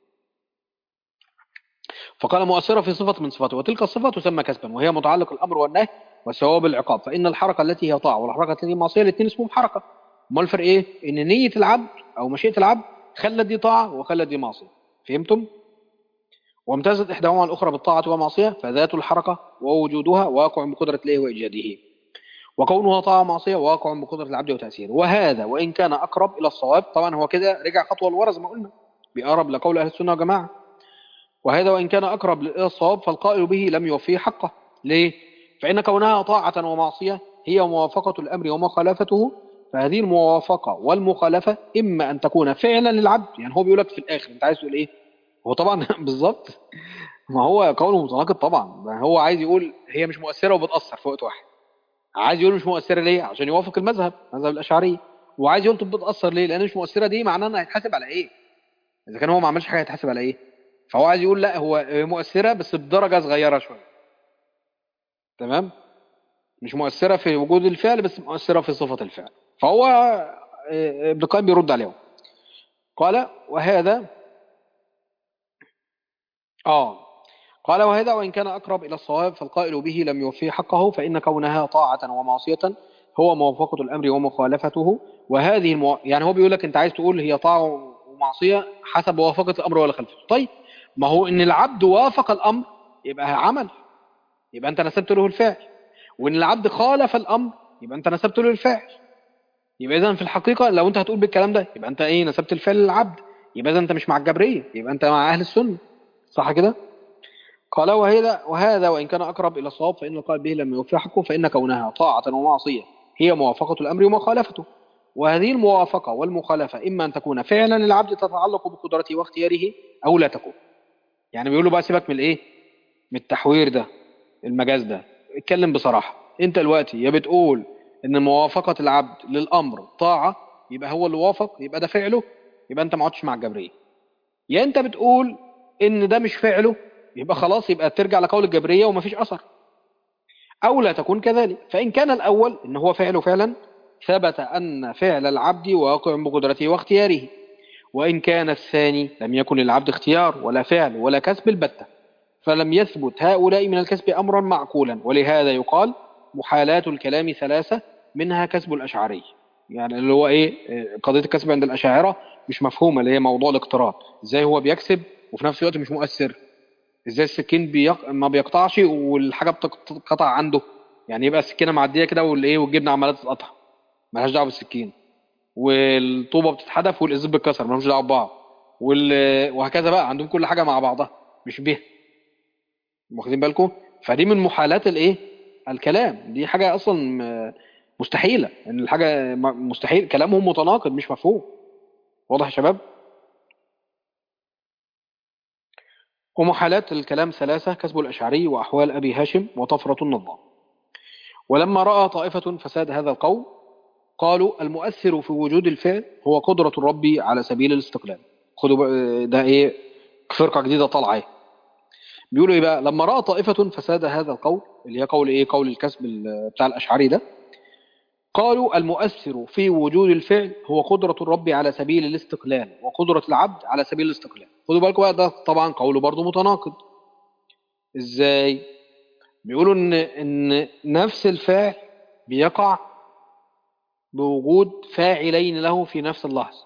فقال مؤثرة في صفة من صفاته وتلك الصفة تسمى كسبا وهي متعلق الأمر والنهي والثواب العقاب فإن الحركة التي هي طاعة والحركة التي هي معصية الاثنين اسمهم حركة ما الفرق إيه؟ إن نية العبد أو مشيئة العبد خلت دي طاعة وخلت دي معصية فهمتم؟ وامتازت إحداهما الأخرى بالطاعة والمعصية فذات الحركة ووجودها واقع بقدرة الله وإيجاده وكونها طاعة معصية واقع بقدرة العبد وتأثيره وهذا وإن كان أقرب إلى الصواب طبعا هو كده رجع خطوة لورا زي ما قلنا بيقرب لقول أهل السنة والجماعة وهذا وإن كان أقرب إلى الصواب فالقائل به لم يوفيه حقه ليه؟ فإن كونها طاعة ومعصية هي موافقة الأمر ومخالفته فهذه الموافقة والمخالفة إما أن تكون فعلا للعبد يعني هو بيقول لك في الآخر أنت عايز تقول إيه؟ هو طبعا بالظبط ما هو قوله متناقض طبعا هو عايز يقول هي مش مؤثرة وبتأثر في وقت واحد عايز يقول مش مؤثرة ليه عشان يوافق المذهب مذهب الأشعرية وعايز يقول طب بتأثر ليه لأن مش مؤثرة دي معناه انها هيتحاسب على ايه إذا كان هو ما عملش حاجة هيتحاسب على ايه فهو عايز يقول لا هو مؤثرة بس بدرجة صغيرة شوية تمام مش مؤثرة في وجود الفعل بس مؤثرة في صفة الفعل فهو آه، ابن القيم بيرد عليهم قال وهذا آه قال وهذا وإن كان أقرب إلى الصواب فالقائل به لم يوفي حقه فإن كونها طاعة ومعصية هو موافقة الأمر ومخالفته وهذه المو... يعني هو بيقول لك أنت عايز تقول هي طاعة ومعصية حسب موافقة الأمر ولا خلفه طيب ما هو إن العبد وافق الأمر يبقى عمل يبقى أنت نسبت له الفعل وإن العبد خالف الأمر يبقى أنت نسبت له الفعل يبقى إذا في الحقيقة لو أنت هتقول بالكلام ده يبقى أنت إيه نسبت الفعل للعبد يبقى إذا أنت مش مع الجبرية يبقى أنت مع أهل السنة صح كده قال وهذا وهذا وإن كان أقرب إلى الصواب فإن القائل به لم يوفي حقه فإن كونها طاعة ومعصية هي موافقة الأمر ومخالفته وهذه الموافقة والمخالفة إما أن تكون فعلا للعبد تتعلق بقدرته واختياره أو لا تكون يعني بيقولوا بقى سيبك من الإيه من التحوير ده المجاز ده اتكلم بصراحة انت دلوقتي يا بتقول ان موافقة العبد للأمر طاعة يبقى هو اللي وافق يبقى ده فعله يبقى انت ما عدتش مع الجبرية يا انت بتقول ان ده مش فعله يبقى خلاص يبقى ترجع لقول الجبرية ومفيش أثر أو لا تكون كذلك فإن كان الأول إن هو فعله فعلا ثبت أن فعل العبد واقع بقدرته واختياره وإن كان الثاني لم يكن للعبد اختيار ولا فعل ولا كسب البتة فلم يثبت هؤلاء من الكسب أمرا معقولا ولهذا يقال محالات الكلام ثلاثة منها كسب الأشعري يعني اللي هو إيه قضية الكسب عند الأشاعرة مش مفهومة اللي هي موضوع الاقتراض إزاي هو بيكسب وفي نفس الوقت مش مؤثر ازاي السكين بيق... ما بيقطعش والحاجه بتتقطع عنده يعني يبقى السكينه معديه كده والايه والجبنه عماله تتقطع مالهاش دعوه بالسكين والطوبه بتتحدف والازاز بيتكسر مالهمش دعوه ببعض وال... وهكذا بقى عندهم كل حاجه مع بعضها مش به واخدين بالكم فدي من محالات الايه الكلام دي حاجه اصلا مستحيله ان الحاجه مستحيل كلامهم متناقض مش مفهوم واضح يا شباب ومحالات الكلام ثلاثة كسب الأشعري وأحوال أبي هاشم وطفرة النظام ولما رأى طائفة فساد هذا القول قالوا المؤثر في وجود الفعل هو قدرة الرب على سبيل الاستقلال خدوا ده ايه فرقة جديدة طالعة بيقولوا ايه بقى لما رأى طائفة فساد هذا القول اللي هي قول ايه قول الكسب بتاع الأشعري ده قالوا المؤثر في وجود الفعل هو قدرة الرب على سبيل الاستقلال وقدرة العبد على سبيل الاستقلال خدوا بالكم بقى ده طبعا قوله برضه متناقض ازاي بيقولوا ان ان نفس الفعل بيقع بوجود فاعلين له في نفس اللحظة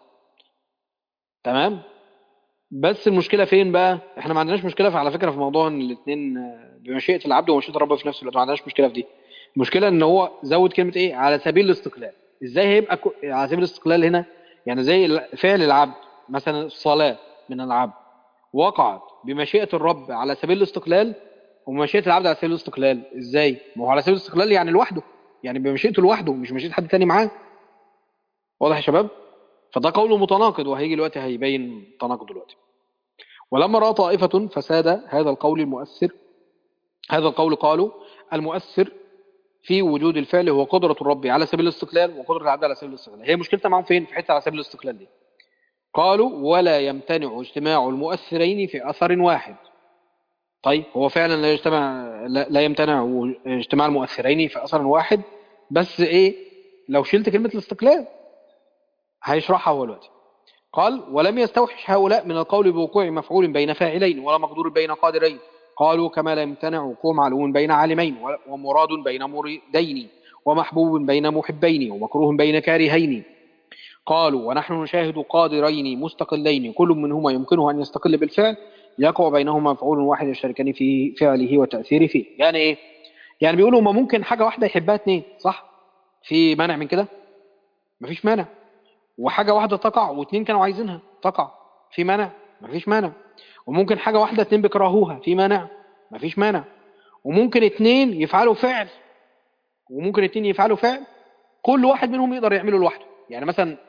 تمام بس المشكلة فين بقى احنا ما عندناش مشكلة في على فكرة في موضوع ان الاثنين بمشيئة العبد ومشيئة الرب في نفس الوقت ما عندناش مشكلة في دي المشكلة ان هو زود كلمة ايه على سبيل الاستقلال ازاي هيبقى كو... على سبيل الاستقلال هنا يعني زي فعل العبد مثلا الصلاة من العبد وقعت بمشيئة الرب على سبيل الاستقلال ومشيئة العبد على سبيل الاستقلال ازاي ما هو على سبيل الاستقلال يعني لوحده يعني بمشيئته لوحده مش مشيئة حد تاني معاه واضح يا شباب فده قول متناقض وهيجي دلوقتي هيبين تناقض دلوقتي ولما رأى طائفة فساد هذا القول المؤثر هذا القول قالوا المؤثر في وجود الفعل هو قدرة الرب على سبيل الاستقلال وقدرة العبد على سبيل الاستقلال هي مشكلتها معهم فين في حتة على سبيل الاستقلال دي قالوا ولا يمتنع اجتماع المؤثرين في أثر واحد طيب هو فعلا لا يجتمع لا يمتنع اجتماع المؤثرين في أثر واحد بس ايه لو شلت كلمة الاستقلال هيشرحها هو دلوقتي قال ولم يستوحش هؤلاء من القول بوقوع مفعول بين فاعلين ولا مقدور بين قادرين قالوا كما لا يمتنع وقوع معلوم بين عالمين ومراد بين مريدين ومحبوب بين محبين ومكروه بين كارهين قالوا ونحن نشاهد قادرين مستقلين كل منهما يمكنه أن يستقل بالفعل يقع بينهما مفعول واحد يشتركان في فعله وتأثيره فيه يعني إيه؟ يعني بيقولوا ما ممكن حاجة واحدة يحبها اثنين صح؟ في مانع من كده؟ مفيش مانع وحاجة واحدة تقع واثنين كانوا عايزينها تقع في مانع مفيش مانع وممكن حاجة واحدة اتنين بيكرهوها في مانع مفيش مانع وممكن اتنين يفعلوا فعل وممكن اتنين يفعلوا فعل كل واحد منهم يقدر يعمله لوحده يعني مثلا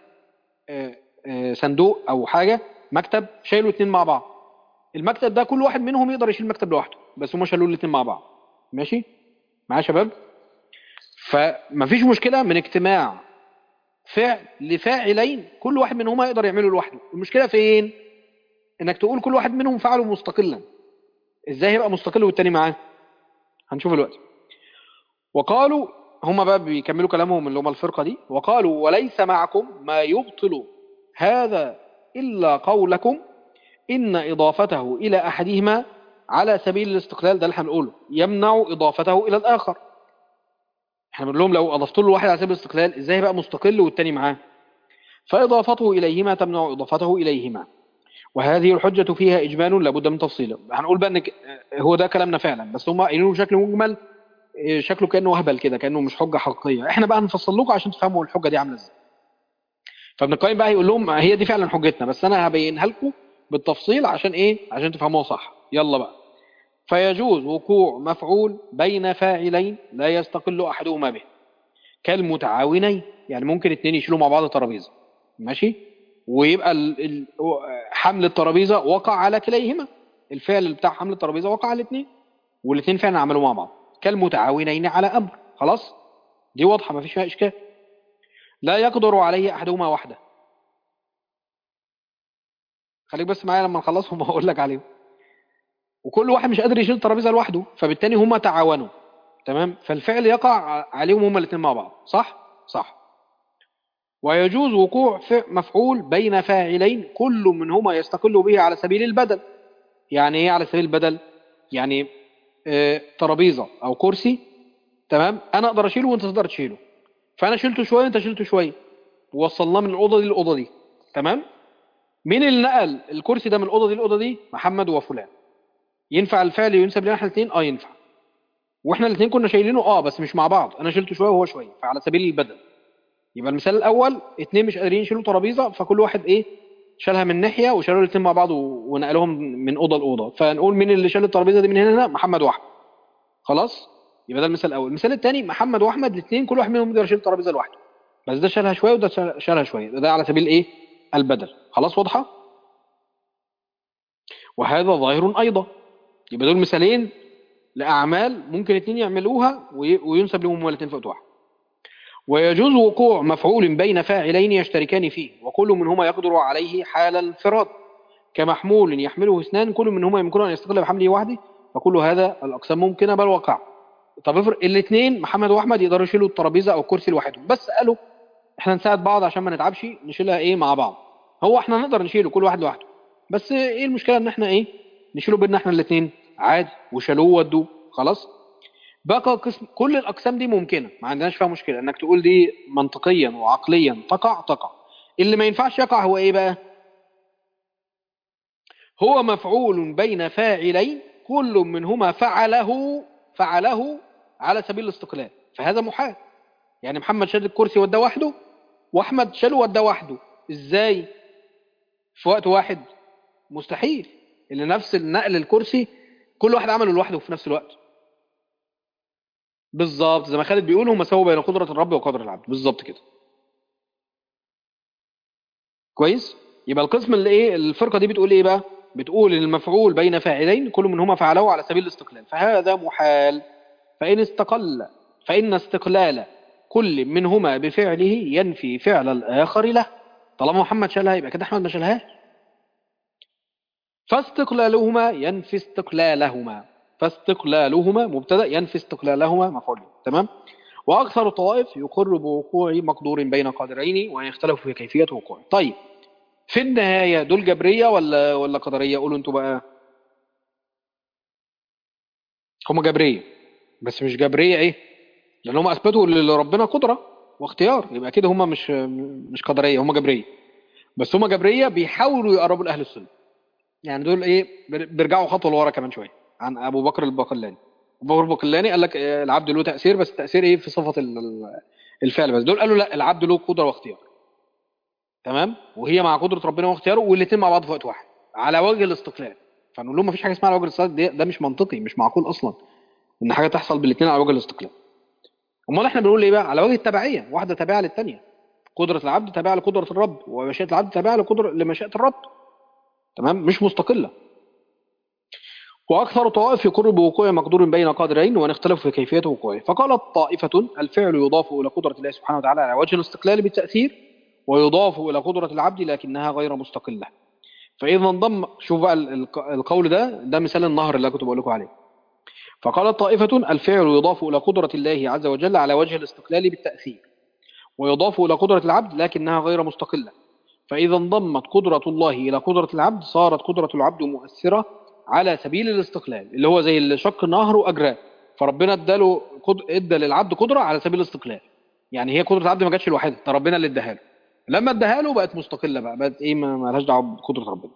صندوق او حاجة مكتب شايلوا اتنين مع بعض المكتب ده كل واحد منهم يقدر يشيل مكتب لوحده بس هم شالوا الاتنين مع بعض ماشي معايا شباب فمفيش مشكلة من اجتماع فعل لفاعلين كل واحد منهما يقدر يعمله لوحده المشكلة فين انك تقول كل واحد منهم فعله مستقلا ازاي هيبقى مستقل والتاني معاه هنشوف الوقت وقالوا هما بقى بيكملوا كلامهم اللي هما الفرقة دي وقالوا وليس معكم ما يبطل هذا إلا قولكم إن إضافته إلى أحدهما على سبيل الاستقلال ده اللي احنا بنقوله يمنع إضافته إلى الآخر احنا بنقول لهم لو أضفت له واحد على سبيل الاستقلال إزاي بقى مستقل والتاني معاه فإضافته إليهما تمنع إضافته إليهما وهذه الحجة فيها إجمال لابد من تفصيله هنقول بقى إن هو ده كلامنا فعلا بس هم قايلينه بشكل مجمل شكله كأنه هبل كده كأنه مش حجة حقيقية احنا بقى هنفصل لكم عشان تفهموا الحجة دي عاملة ازاي فابن القيم بقى يقول لهم هي دي فعلا حجتنا بس انا هبينها لكم بالتفصيل عشان ايه عشان تفهموها صح يلا بقى فيجوز وقوع مفعول بين فاعلين لا يستقل احدهما به كالمتعاونين يعني ممكن اتنين يشيلوا مع بعض ترابيزه ماشي ويبقى ال... ال... حمل الترابيزه وقع على كليهما الفعل بتاع حمل الترابيزه وقع على الاثنين والاثنين فعلا عملوا مع بعض كالمتعاونين على امر خلاص دي واضحه ما فيش فيها اشكال لا يقدر عليه احدهما وحده خليك بس معايا لما نخلصهم هقول لك عليهم وكل واحد مش قادر يشيل الترابيزه لوحده فبالتالي هما تعاونوا تمام فالفعل يقع عليهم هما الاثنين مع بعض صح صح ويجوز وقوع مفعول بين فاعلين كل منهما يستقل به على سبيل البدل يعني ايه على سبيل البدل يعني اه ترابيزه او كرسي تمام انا اقدر اشيله وانت تقدر تشيله فانا شلته شويه وانت شلته شويه ووصلناه من الاوضه دي للاوضه دي تمام مين اللي نقل الكرسي ده من الاوضه دي للاوضه دي محمد وفلان ينفع الفعل ينسب لنا احنا الاثنين اه ينفع واحنا الاثنين كنا شايلينه اه بس مش مع بعض انا شلته شويه وهو شويه فعلى سبيل البدل يبقى المثال الاول اثنين مش قادرين يشيلوا ترابيزه فكل واحد ايه شالها من ناحيه وشالوا الاثنين مع بعض ونقلهم من اوضه لاوضه فنقول مين اللي شال الترابيزه دي من هنا محمد واحمد خلاص يبقى ده المثال الاول المثال الثاني محمد واحمد الاثنين كل واحد منهم يقدر يشيل الترابيزه لوحده بس ده شالها شويه وده شالها شويه ده على سبيل ايه البدل خلاص واضحه وهذا ظاهر ايضا يبقى دول مثالين لاعمال ممكن اثنين يعملوها وينسب لهم الاثنين في واحد ويجوز وقوع مفعول بين فاعلين يشتركان فيه وكل منهما يقدر عليه حال الانفراد كمحمول يحمله اثنان كل منهما يمكن ان يستقل بحمله وحده فكل هذا الاقسام ممكنه بل وقع طب افرض الاثنين محمد واحمد يقدروا يشيلوا الترابيزه او الكرسي لوحدهم بس قالوا احنا نساعد بعض عشان ما نتعبش نشيلها ايه مع بعض هو احنا نقدر نشيله كل واحد لوحده بس ايه المشكله ان احنا ايه نشيله بيننا احنا الاثنين عادي وشالوه ودوه خلاص بقى قسم كل الاقسام دي ممكنه ما عندناش فيها مشكله انك تقول دي منطقيا وعقليا تقع تقع اللي ما ينفعش يقع هو ايه بقى هو مفعول بين فاعلين كل منهما فعله فعله على سبيل الاستقلال فهذا محال يعني محمد شال الكرسي وداه وحده واحمد شاله وداه وحده ازاي في وقت واحد مستحيل اللي نفس النقل الكرسي كل واحد عمله لوحده في نفس الوقت بالظبط زي ما خالد بيقول هم سووا بين قدرة الرب وقدر العبد بالظبط كده كويس يبقى القسم اللي ايه الفرقة دي بتقول ايه بقى بتقول ان المفعول بين فاعلين كل منهما فعله على سبيل الاستقلال فهذا محال فإن استقل فإن استقلال كل منهما بفعله ينفي فعل الآخر له طالما محمد شالها يبقى كده أحمد ما شالهاش فاستقلالهما ينفي استقلالهما فاستقلالهما مبتدا ينفي استقلالهما مفعول تمام واكثر الطوائف يقر بوقوع مقدور بين قادرين ويختلف في كيفيه وقوعه طيب في النهايه دول جبريه ولا ولا قدريه قولوا انتوا بقى هم جبريه بس مش جبريه ايه لان هم اثبتوا لربنا قدره واختيار يبقى كده هم مش مش قدريه هم جبريه بس هم جبريه بيحاولوا يقربوا لاهل السنه يعني دول ايه بيرجعوا خطوه لورا كمان شويه عن ابو بكر الباقلاني ابو بكر الباقلاني قال لك العبد له تاثير بس التاثير ايه في صفه الفعل بس دول قالوا لا العبد له قدره واختيار تمام وهي مع قدره ربنا واختياره والاثنين مع بعض في وقت واحد على وجه الاستقلال فنقول لهم مفيش حاجه اسمها على وجه الاستقلال ده مش منطقي مش معقول اصلا ان حاجه تحصل بالاثنين على وجه الاستقلال امال احنا بنقول ايه بقى على وجه التبعيه واحده تابعه للثانيه قدره العبد تابعه لقدره الرب ومشيئه العبد تابعه لقدره لمشيئه الرب تمام مش مستقله وأكثر الطوائف يقر بوقوع مقدور بين قادرين وأن اختلفوا في كيفية وقوعه فقالت طائفة الفعل يضاف إلى قدرة الله سبحانه وتعالى على وجه الاستقلال بالتأثير ويضاف إلى قدرة العبد لكنها غير مستقلة فإذا انضم شوف بقى القول ده ده مثال النهر اللي كنت بقول لكم عليه فقالت طائفة الفعل يضاف إلى قدرة الله عز وجل على وجه الاستقلال بالتأثير ويضاف إلى قدرة العبد لكنها غير مستقلة فإذا انضمت قدرة الله إلى قدرة العبد صارت قدرة العبد مؤثرة على سبيل الاستقلال اللي هو زي اللي شق نهر وأجراه فربنا اداله قد... ادى للعبد قدرة على سبيل الاستقلال يعني هي قدرة العبد ما جاتش لوحدها ده ربنا اللي اداها له لما اداها له بقت مستقلة بقى بقت ايه ما لهاش دعوه بقدرة ربنا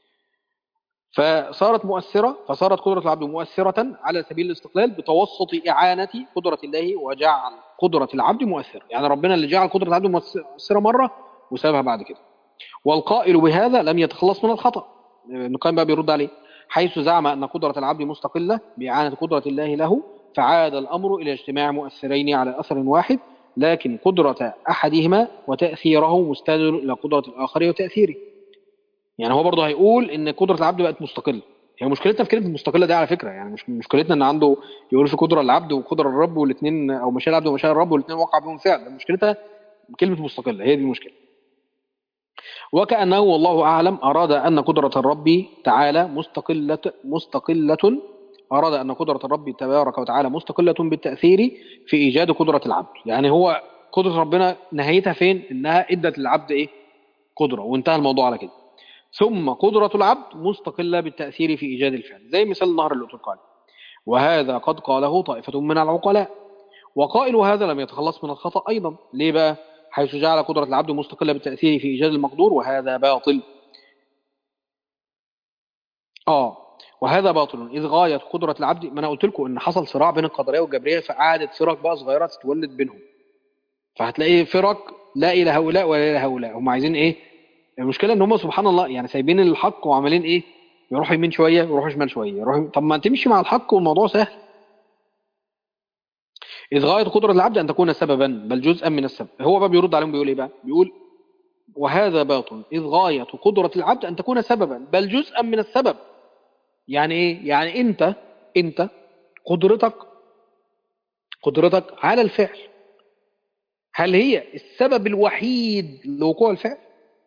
فصارت مؤثرة فصارت قدرة العبد مؤثرة على سبيل الاستقلال بتوسط إعانة قدرة الله وجعل قدرة العبد مؤثرة يعني ربنا اللي جعل قدرة العبد مؤثرة مرة وسابها بعد كده والقائل بهذا لم يتخلص من الخطأ ابن القيم بقى بيرد عليه حيث زعم أن قدرة العبد مستقلة بإعانة قدرة الله له فعاد الأمر إلى اجتماع مؤثرين على أثر واحد لكن قدرة أحدهما وتأثيره مستند إلى قدرة الآخر وتأثيره يعني هو برضه هيقول ان قدره العبد بقت مستقله هي مشكلتنا في كلمه المستقله دي على فكره يعني مش مشكلتنا ان عنده يقول في قدره العبد وقدره الرب والاثنين او مشاعر العبد ومشاعر الرب والاثنين وقع بهم فعل مشكلتها كلمه مستقله هي دي المشكله وكانه والله اعلم اراد ان قدره الرب تعالى مستقله مستقله اراد ان قدره الرب تبارك وتعالى مستقله بالتاثير في ايجاد قدره العبد يعني هو قدره ربنا نهايتها فين انها ادت للعبد ايه قدره وانتهى الموضوع على كده ثم قدرة العبد مستقلة بالتأثير في إيجاد الفعل زي مثال النهر اللي قلت عليه وهذا قد قاله طائفة من العقلاء وقائل هذا لم يتخلص من الخطأ أيضا ليه بقى حيث جعل قدرة العبد مستقلة بالتأثير في إيجاد المقدور وهذا باطل آه وهذا باطل إذ غاية قدرة العبد ما أنا قلت لكم إن حصل صراع بين القدرية والجبرية فقعدت فرق بقى صغيرة تتولد بينهم فهتلاقي فرق لا إلى هؤلاء ولا إلى هؤلاء هم عايزين إيه المشكله ان هم سبحان الله يعني سايبين الحق وعمالين ايه يروحوا يمين شويه ويروحوا شمال شويه يروحوا طب ما تمشي مع الحق والموضوع سهل إذ غاية قدرة العبد أن تكون سببا بل جزءا من السبب هو بقى بيرد عليهم بيقول إيه بقى بيقول وهذا باطل إذ غاية قدرة العبد أن تكون سببا بل جزءا من السبب يعني إيه يعني أنت أنت قدرتك قدرتك على الفعل هل هي السبب الوحيد لوقوع الفعل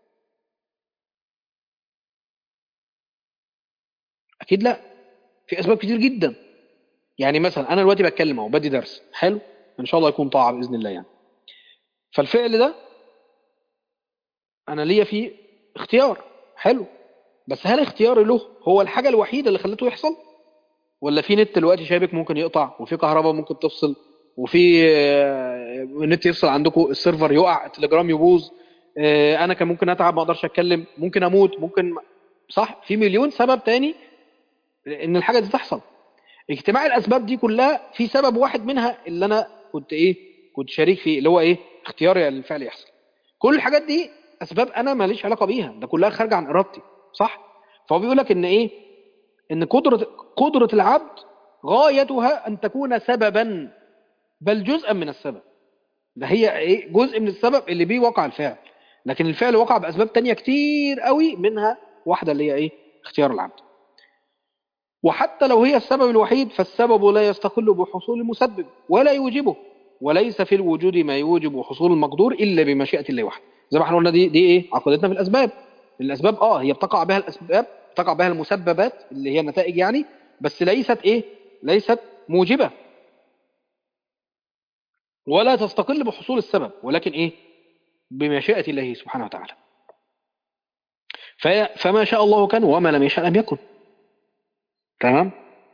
اكيد لا في اسباب كتير جدا يعني مثلا انا دلوقتي بتكلم اهو بدي درس حلو ان شاء الله يكون طاعه باذن الله يعني فالفعل ده انا ليا فيه اختيار حلو بس هل اختياري له هو الحاجه الوحيده اللي خلته يحصل ولا في نت دلوقتي شابك ممكن يقطع وفي كهرباء ممكن تفصل وفي نت يفصل عندكم السيرفر يقع التليجرام يبوظ انا كان ممكن اتعب ما اقدرش اتكلم ممكن اموت ممكن صح في مليون سبب تاني ان الحاجه دي تحصل اجتماع الاسباب دي كلها في سبب واحد منها اللي انا كنت ايه كنت شريك فيه اللي هو ايه اختياري للفعل يحصل كل الحاجات دي اسباب انا ماليش علاقه بيها ده كلها خارجه عن ارادتي صح فهو بيقول لك ان ايه ان قدره قدره العبد غايتها ان تكون سببا بل جزءا من السبب ده هي ايه جزء من السبب اللي بيه وقع الفعل لكن الفعل وقع باسباب تانية كتير قوي منها واحده اللي هي ايه اختيار العبد وحتى لو هي السبب الوحيد فالسبب لا يستقل بحصول المسبب ولا يوجبه وليس في الوجود ما يوجب حصول المقدور إلا بمشيئة الله وحده زي ما احنا قلنا دي, دي ايه عقيدتنا في الأسباب الأسباب اه هي بتقع بها الأسباب بتقع بها المسببات اللي هي النتائج يعني بس ليست ايه ليست موجبة ولا تستقل بحصول السبب ولكن ايه بمشيئة الله سبحانه وتعالى فما شاء الله كان وما لم يشاء لم يكن تمام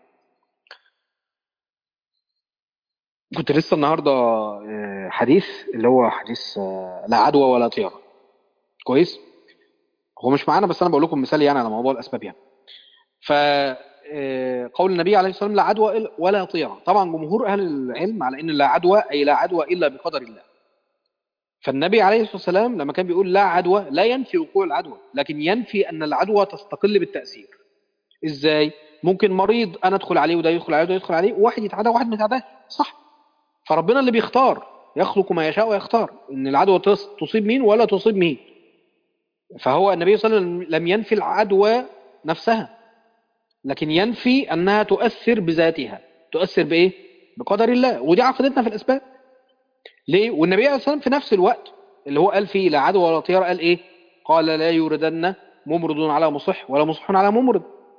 كنت لسه النهارده حديث اللي هو حديث لا عدوى ولا طيره كويس هو مش معانا بس انا بقول لكم مثال يعني على موضوع الاسباب يعني ف قول النبي عليه الصلاه والسلام لا عدوى ولا طيره طبعا جمهور اهل العلم على ان لا عدوى اي لا عدوى الا بقدر الله فالنبي عليه الصلاه والسلام لما كان بيقول لا عدوى لا ينفي وقوع العدوى لكن ينفي ان العدوى تستقل بالتاثير ازاي ممكن مريض انا ادخل عليه وده يدخل عليه وده يدخل عليه وواحد يتعدى وواحد ما يتعداش صح فربنا اللي بيختار يخلق ما يشاء ويختار ان العدوى تصيب مين ولا تصيب مين فهو النبي صلى الله عليه وسلم لم ينفي العدوى نفسها لكن ينفي أنها تؤثر بذاتها تؤثر بإيه؟ بقدر الله ودي عقيدتنا في الأسباب ليه؟ والنبي عليه الصلاة والسلام في نفس الوقت اللي هو قال فيه لا عدوى ولا طيرة قال إيه؟ قال لا يوردن ممرض على مصح ولا مصح على ممرض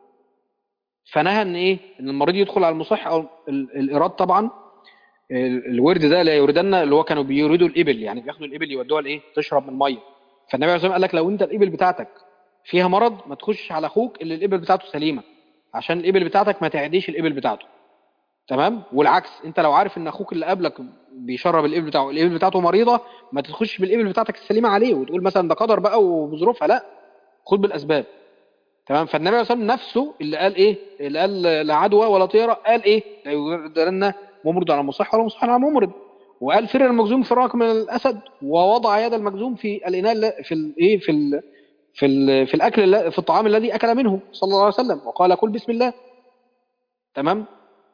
فنهى ان ايه ان المريض يدخل على المصح او ال- الايراد طبعا ال- الورد ده لا يوردن اللي هو كانوا بيوردوا الابل يعني بياخدوا الابل يودوها لايه تشرب من الميه فالنبي عليه الصلاه والسلام قال لك لو انت الابل بتاعتك فيها مرض ما تخش على اخوك اللي الابل بتاعته سليمه عشان الابل بتاعتك ما تعديش الابل بتاعته تمام والعكس انت لو عارف ان اخوك اللي قبلك بيشرب الابل بتاعه الابل بتاعته مريضه ما تخش بالابل بتاعتك السليمه عليه وتقول مثلا ده قدر بقى وبظروفها لا خد بالاسباب تمام فالنبي عليه الصلاه والسلام نفسه اللي قال ايه اللي قال لا عدوى ولا طيره قال ايه لا يوردن ممرض على مصح ولا مصح على ممرض وقال فر المجزوم فراق من الاسد ووضع يد المجزوم في الاناء الل- في الايه في ال في ال في الاكل الل- في الطعام الذي اكل منه صلى الله عليه وسلم وقال كل بسم الله تمام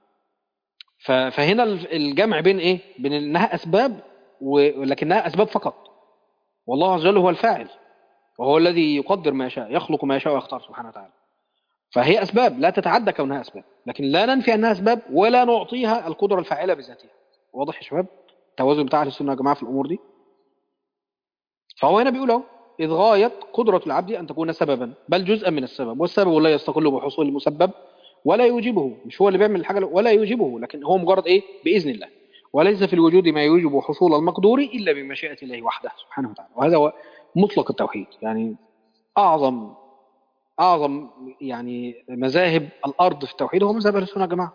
ف- فهنا ال- الجمع بين ايه بين انها اسباب ولكنها اسباب فقط والله عز وجل هو الفاعل وهو الذي يقدر ما يشاء يخلق ما يشاء ويختار سبحانه وتعالى فهي أسباب لا تتعدى كونها أسباب لكن لا ننفي أنها أسباب ولا نعطيها القدرة الفاعلة بذاتها واضح يا شباب التوازن بتاع أهل السنة يا جماعة في الأمور دي فهو هنا بيقول اهو إذ غاية قدرة العبد أن تكون سببا بل جزءا من السبب والسبب لا يستقل بحصول المسبب ولا يوجبه مش هو اللي بيعمل الحاجة ولا يوجبه لكن هو مجرد إيه بإذن الله وليس في الوجود ما يوجب حصول المقدور إلا بمشيئة الله وحده سبحانه وتعالى وهذا هو مطلق التوحيد يعني أعظم أعظم يعني مذاهب الأرض في التوحيد هو مذهب أهل السنة يا جماعة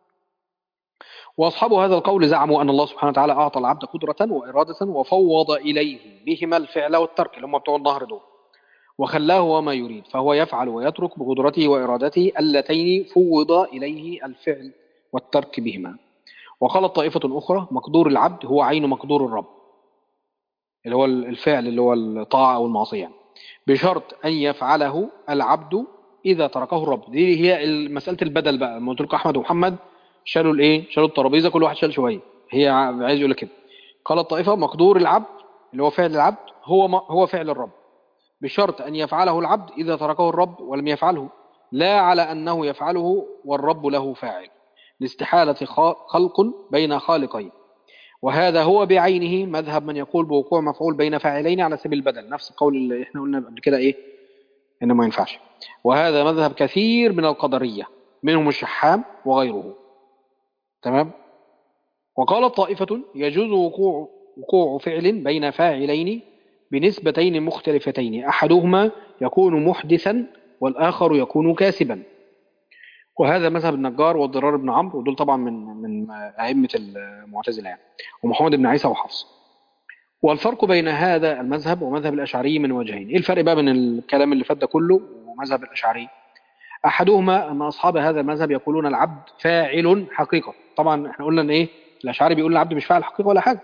وأصحاب هذا القول زعموا أن الله سبحانه وتعالى أعطى العبد قدرة وإرادة وفوض إليه بهما الفعل والترك اللي هم بتوع النهر دول وخلاه وما يريد فهو يفعل ويترك بقدرته وإرادته اللتين فوض إليه الفعل والترك بهما وقالت طائفة أخرى مقدور العبد هو عين مقدور الرب اللي هو الفعل اللي هو الطاعة أو المعصية يعني. بشرط أن يفعله العبد إذا تركه الرب دي هي مسألة البدل بقى لما قلت لكم أحمد ومحمد شالوا الإيه شالوا الترابيزة كل واحد شال شوية هي عايز يقول لك كده قال الطائفة مقدور العبد اللي هو فعل العبد هو ما هو فعل الرب بشرط أن يفعله العبد إذا تركه الرب ولم يفعله لا على أنه يفعله والرب له فاعل لاستحالة خلق بين خالقين وهذا هو بعينه مذهب من يقول بوقوع مفعول بين فاعلين على سبيل البدل نفس القول اللي احنا قلنا قبل كده ايه انه ما ينفعش وهذا مذهب كثير من القدرية منهم الشحام وغيره تمام وقال طائفة يجوز وقوع وقوع فعل بين فاعلين بنسبتين مختلفتين أحدهما يكون محدثا والآخر يكون كاسبا وهذا مذهب النجار والضرار بن عمرو ودول طبعا من من أئمة المعتزلة يعني ومحمد بن عيسى وحفص والفرق بين هذا المذهب ومذهب الأشعري من وجهين إيه الفرق بقى من الكلام اللي فات ده كله ومذهب الأشعري أحدهما أن أصحاب هذا المذهب يقولون العبد فاعل حقيقة طبعا احنا قلنا أن إيه الأشعري بيقول العبد مش فاعل حقيقة ولا حاجة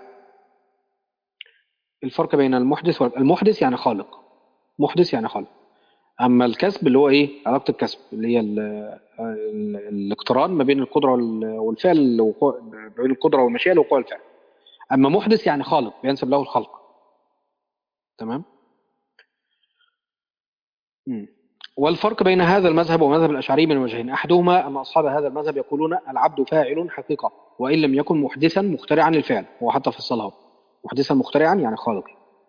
الفرق بين المحدث والمحدث يعني خالق محدث يعني خالق اما الكسب اللي هو ايه علاقه الكسب اللي هي ال ال الاقتران ما بين القدره والفعل الوقوع بين القدره والمشيئه لوقوع الفعل اما محدث يعني خالق بينسب له الخلق تمام مم. والفرق بين هذا المذهب ومذهب الاشعري من وجهين احدهما ان اصحاب هذا المذهب يقولون العبد فاعل حقيقه وان لم يكن محدثا مخترعا للفعل هو حتى فصلها محدثا مخترعا يعني خالق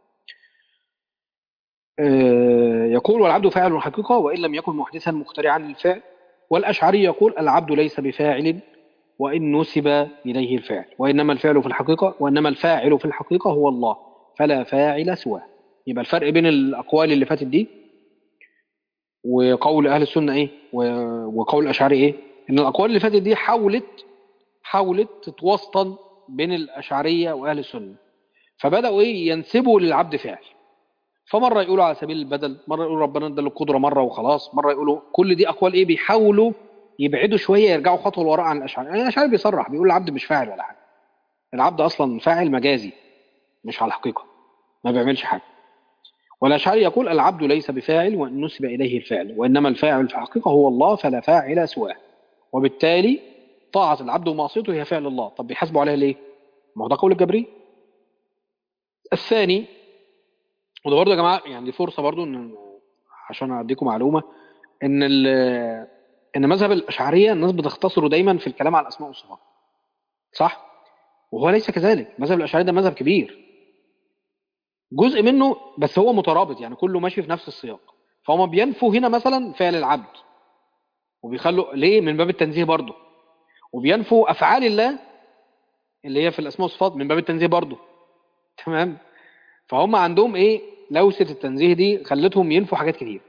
يقول والعبد فاعل حقيقة وإن لم يكن محدثا مخترعا للفعل والأشعري يقول العبد ليس بفاعل وإن نسب إليه الفعل وإنما الفعل في الحقيقة وإنما الفاعل في الحقيقة هو الله فلا فاعل سواه يبقى الفرق بين الأقوال اللي فاتت دي وقول أهل السنة إيه وقول الأشعري إيه إن الأقوال اللي فاتت دي حاولت حاولت تتوسطن بين الأشعرية وأهل السنة فبدأوا إيه ينسبوا للعبد فعل فمرة يقولوا على سبيل البدل مرة يقولوا ربنا ادى القدرة مرة وخلاص مرة يقولوا كل دي أقوال إيه بيحاولوا يبعدوا شوية يرجعوا خطوة لوراء عن الأشعار يعني الأشعار بيصرح بيقول العبد مش فاعل ولا حاجة العبد أصلا فاعل مجازي مش على الحقيقة ما بيعملش حاجة والأشعري يقول العبد ليس بفاعل وإن نسب إليه الفعل وإنما الفاعل في الحقيقة هو الله فلا فاعل سواه وبالتالي طاعة العبد ومعصيته هي فعل الله طب بيحاسبوا عليها ليه؟ ما هو ده قول الجبري الثاني وده برضه يا جماعه يعني دي فرصه برضه ان عشان اديكم معلومه ان ان مذهب الاشعريه الناس بتختصره دايما في الكلام على الاسماء والصفات صح وهو ليس كذلك مذهب الاشعريه ده مذهب كبير جزء منه بس هو مترابط يعني كله ماشي في نفس السياق فهم بينفوا هنا مثلا فعل العبد وبيخلوا ليه من باب التنزيه برضه وبينفوا افعال الله اللي هي في الاسماء والصفات من باب التنزيه برضه تمام فهم عندهم ايه لوسه التنزيه دي خلتهم ينفوا حاجات كتير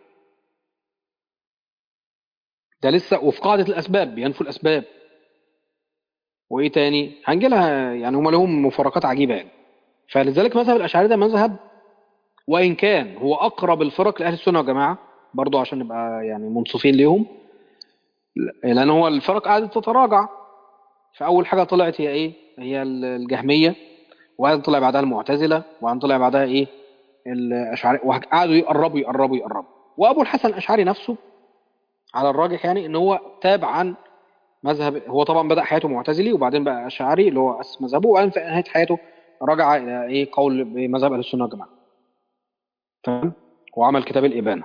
ده لسه وفي قاعده الاسباب بينفوا الاسباب وايه تاني هنجي لها يعني هم لهم مفارقات عجيبه يعني فلذلك مذهب الاشاعره ده مذهب وان كان هو اقرب الفرق لاهل السنه والجماعه برضه عشان نبقى يعني منصفين ليهم لان هو الفرق قعدت تتراجع فاول حاجه طلعت هي ايه هي الجهميه وبعدين طلع بعدها المعتزله وبعدين طلع بعدها ايه الاشعري وقعدوا يقربوا يقربوا يقربوا وابو الحسن الاشعري نفسه على الراجح يعني ان هو تاب عن مذهب هو طبعا بدا حياته معتزلي وبعدين بقى اشعري اللي هو اسس مذهبه وبعدين في نهايه حياته رجع الى ايه قول بمذهب اهل السنه والجماعه تمام وعمل كتاب الابانه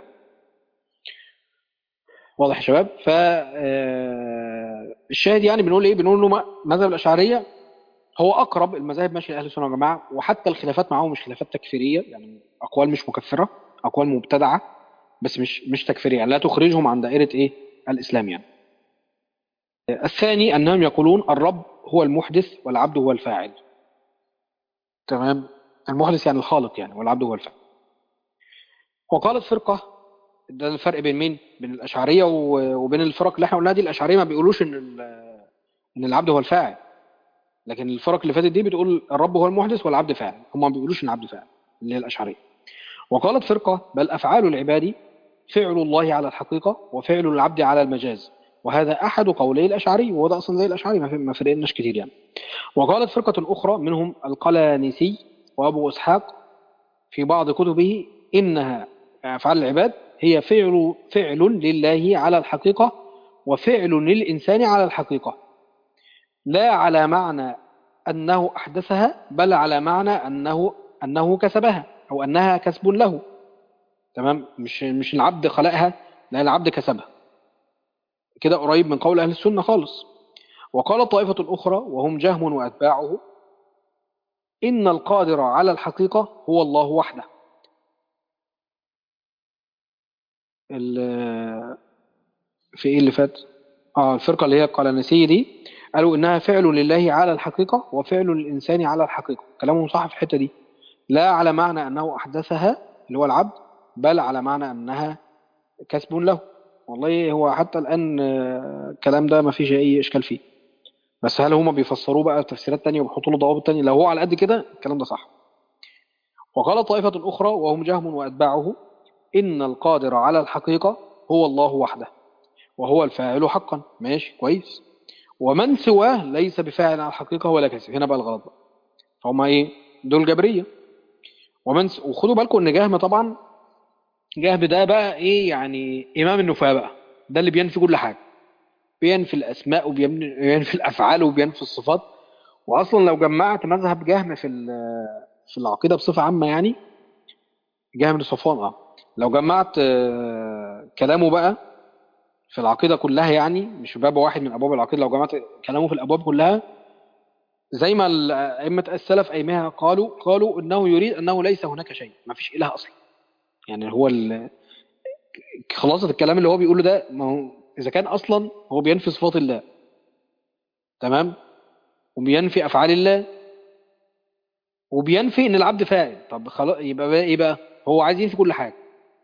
واضح يا شباب ف الشاهد يعني بنقول ايه بنقول انه مذهب الاشعريه هو اقرب المذاهب ماشيه لاهل السنه والجماعه وحتى الخلافات معاهم مش خلافات تكفيريه يعني اقوال مش مكفره اقوال مبتدعه بس مش مش تكفيريه يعني لا تخرجهم عن دائره ايه الاسلام يعني الثاني انهم يقولون الرب هو المحدث والعبد هو الفاعل تمام المحدث يعني الخالق يعني والعبد هو الفاعل وقالت فرقه ده الفرق بين مين بين الاشعريه وبين الفرق اللي احنا قلناها دي الاشعريه ما بيقولوش ان ان العبد هو الفاعل لكن الفرق اللي فاتت دي بتقول الرب هو المحدث والعبد فاعل هم ما بيقولوش ان العبد فاعل اللي هي الاشعريه وقالت فرقه بل افعال العباد فعل الله على الحقيقه وفعل العبد على المجاز وهذا احد قولي الاشعري وهو ده اصلا زي الاشعري ما فرقناش كتير يعني وقالت فرقه اخرى منهم القلانسي وابو اسحاق في بعض كتبه انها افعال العباد هي فعل فعل لله على الحقيقه وفعل للانسان على الحقيقه لا على معنى أنه أحدثها بل على معنى أنه أنه كسبها أو أنها كسب له تمام مش مش العبد خلقها لا العبد كسبها كده قريب من قول أهل السنة خالص وقال طائفة أخرى وهم جهم وأتباعه إن القادر على الحقيقة هو الله وحده في إيه اللي فات آه الفرقة اللي هي القلنسية دي قالوا إنها فعل لله على الحقيقة وفعل للإنسان على الحقيقة كلامهم صح في الحتة دي لا على معنى أنه أحدثها اللي هو العبد بل على معنى أنها كسب له والله هو حتى الآن الكلام ده ما فيش أي إشكال فيه بس هل هما بيفسروه بقى تفسيرات تانية وبيحطوا له ضوابط تانية لو هو على قد كده الكلام ده صح وقال طائفة أخرى وهم جهم وأتباعه إن القادر على الحقيقة هو الله وحده وهو الفاعل حقا ماشي كويس ومن سواه ليس بفاعل على الحقيقة ولا كسب هنا بقى الغلط بقى فهم ايه دول جبرية ومن س... وخدوا بالكم ان جهم طبعا جهم ده بقى ايه يعني امام النفاة بقى ده اللي بينفي كل حاجة بينفي الاسماء وبينفي الافعال وبينفي الصفات واصلا لو جمعت مذهب جهم في في العقيدة بصفة عامة يعني جهم صفوان اه لو جمعت كلامه بقى في العقيدة كلها يعني مش في باب واحد من أبواب العقيدة لو جمعت كلامه في الأبواب كلها زي ما أئمة السلف أيمها قالوا قالوا إنه يريد أنه ليس هناك شيء ما فيش إله أصلا يعني هو خلاصة الكلام اللي هو بيقوله ده ما هو إذا كان أصلا هو بينفي صفات الله تمام وبينفي أفعال الله وبينفي إن العبد فاعل طب خلاص يبقى بقى إيه بقى هو عايز ينفي كل حاجة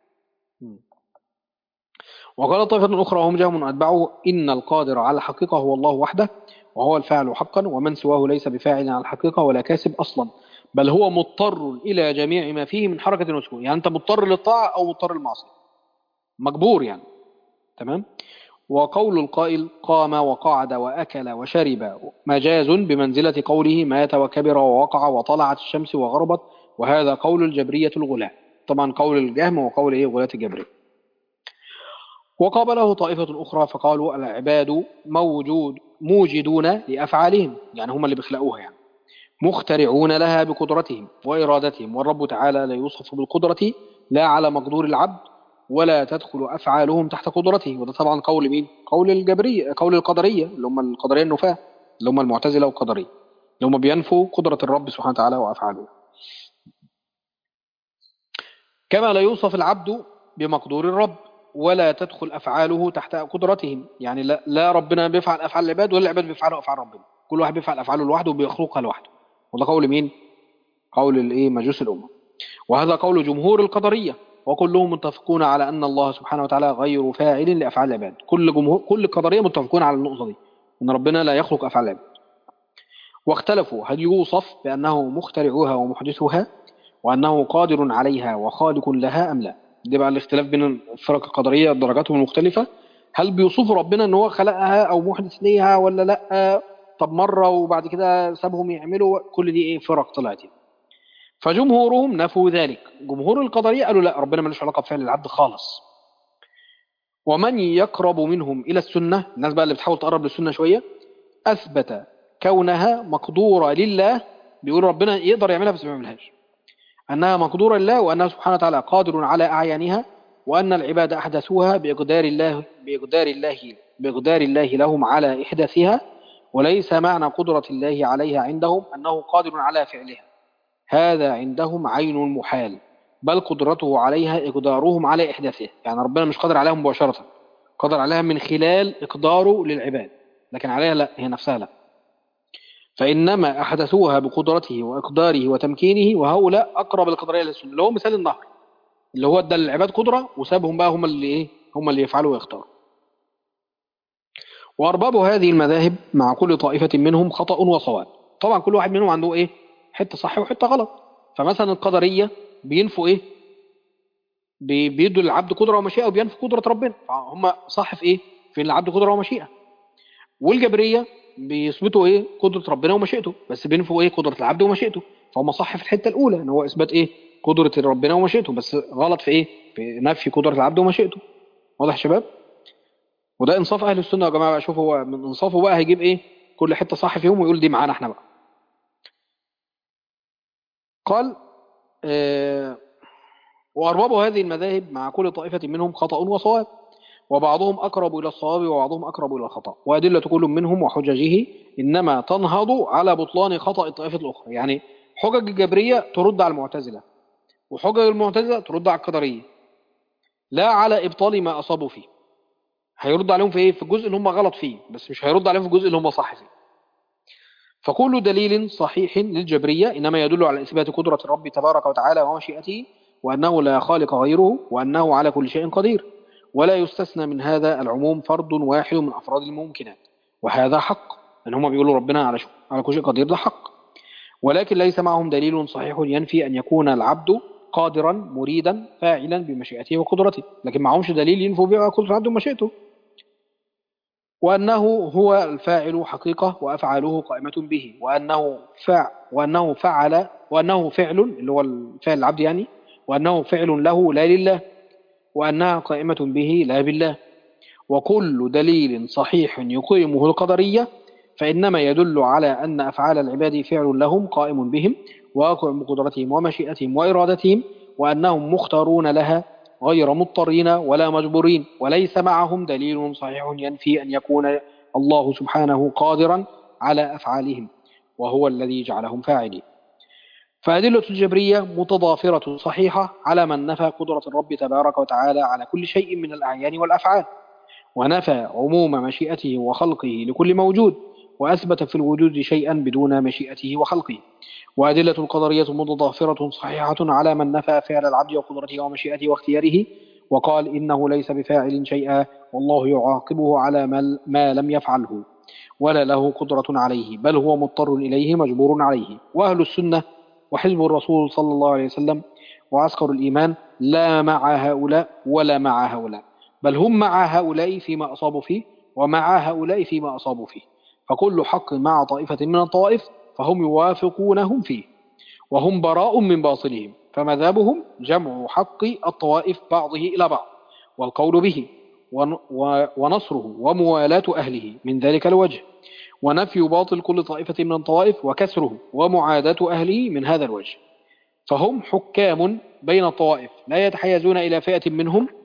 وقال طائفة أخرى وهم جهم أتبعه إن القادر على الحقيقة هو الله وحده وهو الفاعل حقا ومن سواه ليس بفاعل على الحقيقة ولا كاسب أصلا بل هو مضطر إلى جميع ما فيه من حركة وسكون يعني أنت مضطر للطاعة أو مضطر للمعصية مجبور يعني تمام وقول القائل قام وقعد وأكل وشرب مجاز بمنزلة قوله مات وكبر ووقع وطلعت الشمس وغربت وهذا قول الجبرية الغلاة طبعا قول الجهم وقول إيه غلاة الجبرية وقابله طائفة أخرى فقالوا العباد موجود موجدون لأفعالهم يعني هم اللي بيخلقوها يعني مخترعون لها بقدرتهم وإرادتهم والرب تعالى لا يوصف بالقدرة لا على مقدور العبد ولا تدخل أفعالهم تحت قدرته وده طبعا قول مين؟ قول الجبرية قول القدرية اللي هم القدرية النفاة اللي هم المعتزلة والقدرية اللي هم بينفوا قدرة الرب سبحانه وتعالى وأفعاله كما لا يوصف العبد بمقدور الرب ولا تدخل أفعاله تحت قدرتهم يعني لا, لا ربنا بيفعل أفعال العباد ولا العباد بيفعلوا أفعال ربنا كل واحد بيفعل أفعاله لوحده وبيخلقها لوحده وده قول مين؟ قول الايه مجوس الأمة وهذا قول جمهور القدرية وكلهم متفقون على أن الله سبحانه وتعالى غير فاعل لأفعال العباد كل جمهور كل القدرية متفقون على النقطة دي أن ربنا لا يخلق أفعال العباد واختلفوا هل يوصف بأنه مخترعها ومحدثها وأنه قادر عليها وخالق لها أم لا دي بقى الاختلاف بين الفرق القدرية درجاتهم المختلفة هل بيوصفوا ربنا ان هو خلقها او محدث ليها ولا لا طب مرة وبعد كده سابهم يعملوا كل دي ايه فرق طلعت فجمهورهم نفوا ذلك جمهور القدرية قالوا لا ربنا ملوش علاقة بفعل العبد خالص ومن يقرب منهم إلى السنة الناس بقى اللي بتحاول تقرب للسنة شوية أثبت كونها مقدورة لله بيقول ربنا يقدر يعملها بس ما يعملهاش أنها مقدورة لله وأنها سبحانه وتعالى قادر على أعيانها وأن العباد أحدثوها بإقدار الله بإقدار الله بإقدار الله لهم على إحداثها وليس معنى قدرة الله عليها عندهم أنه قادر على فعلها هذا عندهم عين محال بل قدرته عليها إقدارهم على إحداثها يعني ربنا مش قادر عليها مباشرة قادر عليها من خلال إقداره للعباد لكن عليها لا هي نفسها لا فإنما أحدثوها بقدرته وإقداره وتمكينه وهؤلاء أقرب القدرية للسنة اللي هو مثال النهر اللي هو ادى للعباد قدرة وسابهم بقى هم اللي إيه هم اللي يفعلوا ويختاروا وأرباب هذه المذاهب مع كل طائفة منهم خطأ وصواب طبعا كل واحد منهم عنده إيه حتة صح وحتة غلط فمثلا القدرية بينفوا إيه بيدوا للعبد قدرة ومشيئة وبينفوا قدرة ربنا فهم صح في إيه في ان العبد قدرة ومشيئة والجبرية بيثبتوا ايه قدرة ربنا ومشيئته بس بينفوا ايه قدرة العبد ومشيئته فهم صح في الحتة الأولى ان هو إثبات ايه قدرة ربنا ومشيئته بس غلط في ايه في نفي قدرة العبد ومشيئته واضح يا شباب وده انصاف اهل السنة يا جماعة بقى شوفوا هو من انصافه بقى هيجيب ايه كل حتة صح فيهم ويقول دي معانا احنا بقى قال آه وأرباب هذه المذاهب مع كل طائفة منهم خطأ وصواب وبعضهم أقرب إلى الصواب وبعضهم أقرب إلى الخطأ وأدلة كل منهم وحججه إنما تنهض على بطلان خطأ الطائفة الأخرى يعني حجج الجبرية ترد على المعتزلة وحجج المعتزلة ترد على القدرية لا على إبطال ما أصابوا فيه هيرد عليهم في إيه؟ في الجزء اللي هم غلط فيه بس مش هيرد عليهم في الجزء اللي هم صح فيه فكل دليل صحيح للجبرية إنما يدل على إثبات قدرة الرب تبارك وتعالى ومشيئته وأنه لا خالق غيره وأنه على كل شيء قدير ولا يستثنى من هذا العموم فرد واحد من أفراد الممكنات وهذا حق أن هم بيقولوا ربنا على, على كل شيء قدير ده حق ولكن ليس معهم دليل صحيح ينفي أن يكون العبد قادرا مريدا فاعلا بمشيئته وقدرته لكن معهمش دليل ينفوا بها قدرة العبد ومشيئته وأنه هو الفاعل حقيقة وأفعاله قائمة به وأنه فع وأنه فعل وأنه فعل اللي هو الفعل العبد يعني وأنه فعل له لا لله وأنها قائمة به لا بالله وكل دليل صحيح يقيمه القدرية فإنما يدل على أن أفعال العباد فعل لهم قائم بهم واقع بقدرتهم ومشيئتهم وإرادتهم وأنهم مختارون لها غير مضطرين ولا مجبورين وليس معهم دليل صحيح ينفي أن يكون الله سبحانه قادرا على أفعالهم وهو الذي جعلهم فاعلين فأدلة الجبرية متضافرة صحيحة على من نفى قدرة الرب تبارك وتعالى على كل شيء من الأعيان والأفعال ونفى عموم مشيئته وخلقه لكل موجود وأثبت في الوجود شيئا بدون مشيئته وخلقه وأدلة القدرية متضافرة صحيحة على من نفى فعل العبد وقدرته ومشيئته واختياره وقال إنه ليس بفاعل شيئا والله يعاقبه على ما لم يفعله ولا له قدرة عليه بل هو مضطر إليه مجبور عليه وأهل السنة وحزب الرسول صلى الله عليه وسلم وعسكر الإيمان لا مع هؤلاء ولا مع هؤلاء بل هم مع هؤلاء فيما أصابوا فيه ومع هؤلاء فيما أصابوا فيه فكل حق مع طائفة من الطوائف فهم يوافقونهم فيه وهم براء من باطلهم فمذابهم جمع حق الطوائف بعضه إلى بعض والقول به ونصره وموالاة أهله من ذلك الوجه ونفي باطل كل طائفة من الطوائف وكسره ومعاداة أهله من هذا الوجه فهم حكام بين الطوائف لا يتحيزون إلى فئة منهم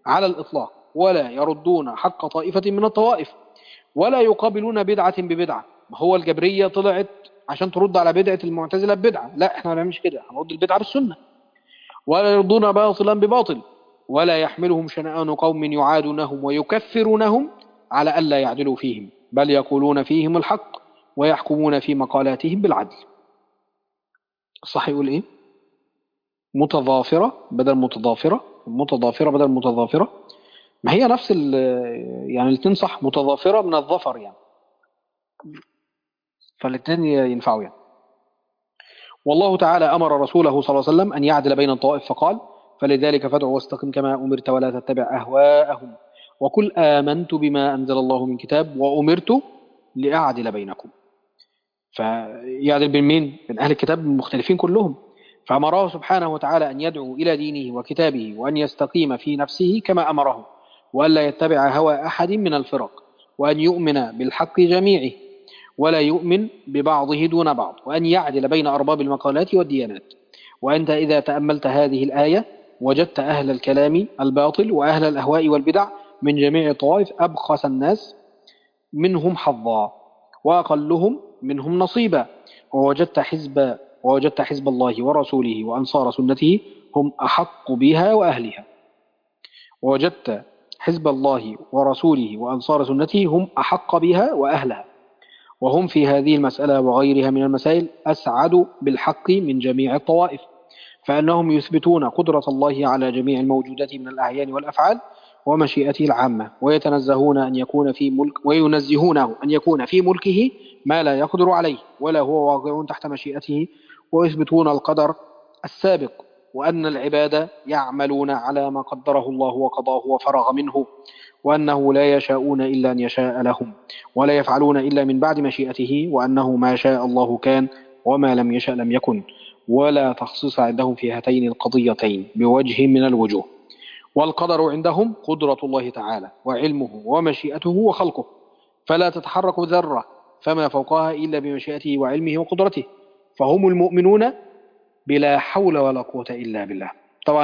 على الإطلاق ولا يردون حق طائفة من الطوائف ولا يقابلون بدعة ببدعة ما هو الجبرية طلعت عشان ترد على بدعة المعتزلة ببدعة لا احنا ما بنعملش كده هنرد البدعة بالسنة ولا يرضون باطلا بباطل ولا يحملهم شنآن قوم يعادونهم ويكفرونهم على ألا يعدلوا فيهم بل يقولون فيهم الحق ويحكمون في مقالاتهم بالعدل الصح يقول ايه متضافرة بدل متضافرة متضافرة بدل متضافرة ما هي نفس ال يعني الاثنين صح متضافرة من الظفر يعني فالاثنين ينفعوا يعني والله تعالى أمر رسوله صلى الله عليه وسلم أن يعدل بين الطوائف فقال فلذلك فادع واستقم كما أمرت ولا تتبع أهواءهم وقل آمنت بما أنزل الله من كتاب وأمرت لأعدل بينكم فيعدل بين مين؟ بين أهل الكتاب المختلفين كلهم فأمره سبحانه وتعالى أن يدعو إلى دينه وكتابه وأن يستقيم في نفسه كما أمره وألا يتبع هوى أحد من الفرق وأن يؤمن بالحق جميعه ولا يؤمن ببعضه دون بعض وأن يعدل بين أرباب المقالات والديانات وأنت إذا تأملت هذه الآية وجدت أهل الكلام الباطل وأهل الأهواء والبدع من جميع الطوائف أبخس الناس منهم حظا وأقلهم منهم نصيبا ووجدت حزب ووجدت حزب الله ورسوله وأنصار سنته هم أحق بها وأهلها ووجدت حزب الله ورسوله وأنصار سنته هم أحق بها وأهلها وهم في هذه المسألة وغيرها من المسائل أسعد بالحق من جميع الطوائف فأنهم يثبتون قدرة الله على جميع الموجودات من الأعيان والأفعال ومشيئته العامة ويتنزهون أن يكون في ملك وينزهونه أن يكون في ملكه ما لا يقدر عليه ولا هو واقع تحت مشيئته ويثبتون القدر السابق وأن العباد يعملون على ما قدره الله وقضاه وفرغ منه وأنه لا يشاءون إلا أن يشاء لهم ولا يفعلون إلا من بعد مشيئته وأنه ما شاء الله كان وما لم يشاء لم يكن ولا تخصيص عندهم في هاتين القضيتين بوجه من الوجوه والقدر عندهم قدرة الله تعالى وعلمه ومشيئته وخلقه فلا تتحرك ذرة فما فوقها إلا بمشيئته وعلمه وقدرته فهم المؤمنون بلا حول ولا قوة إلا بالله طبعا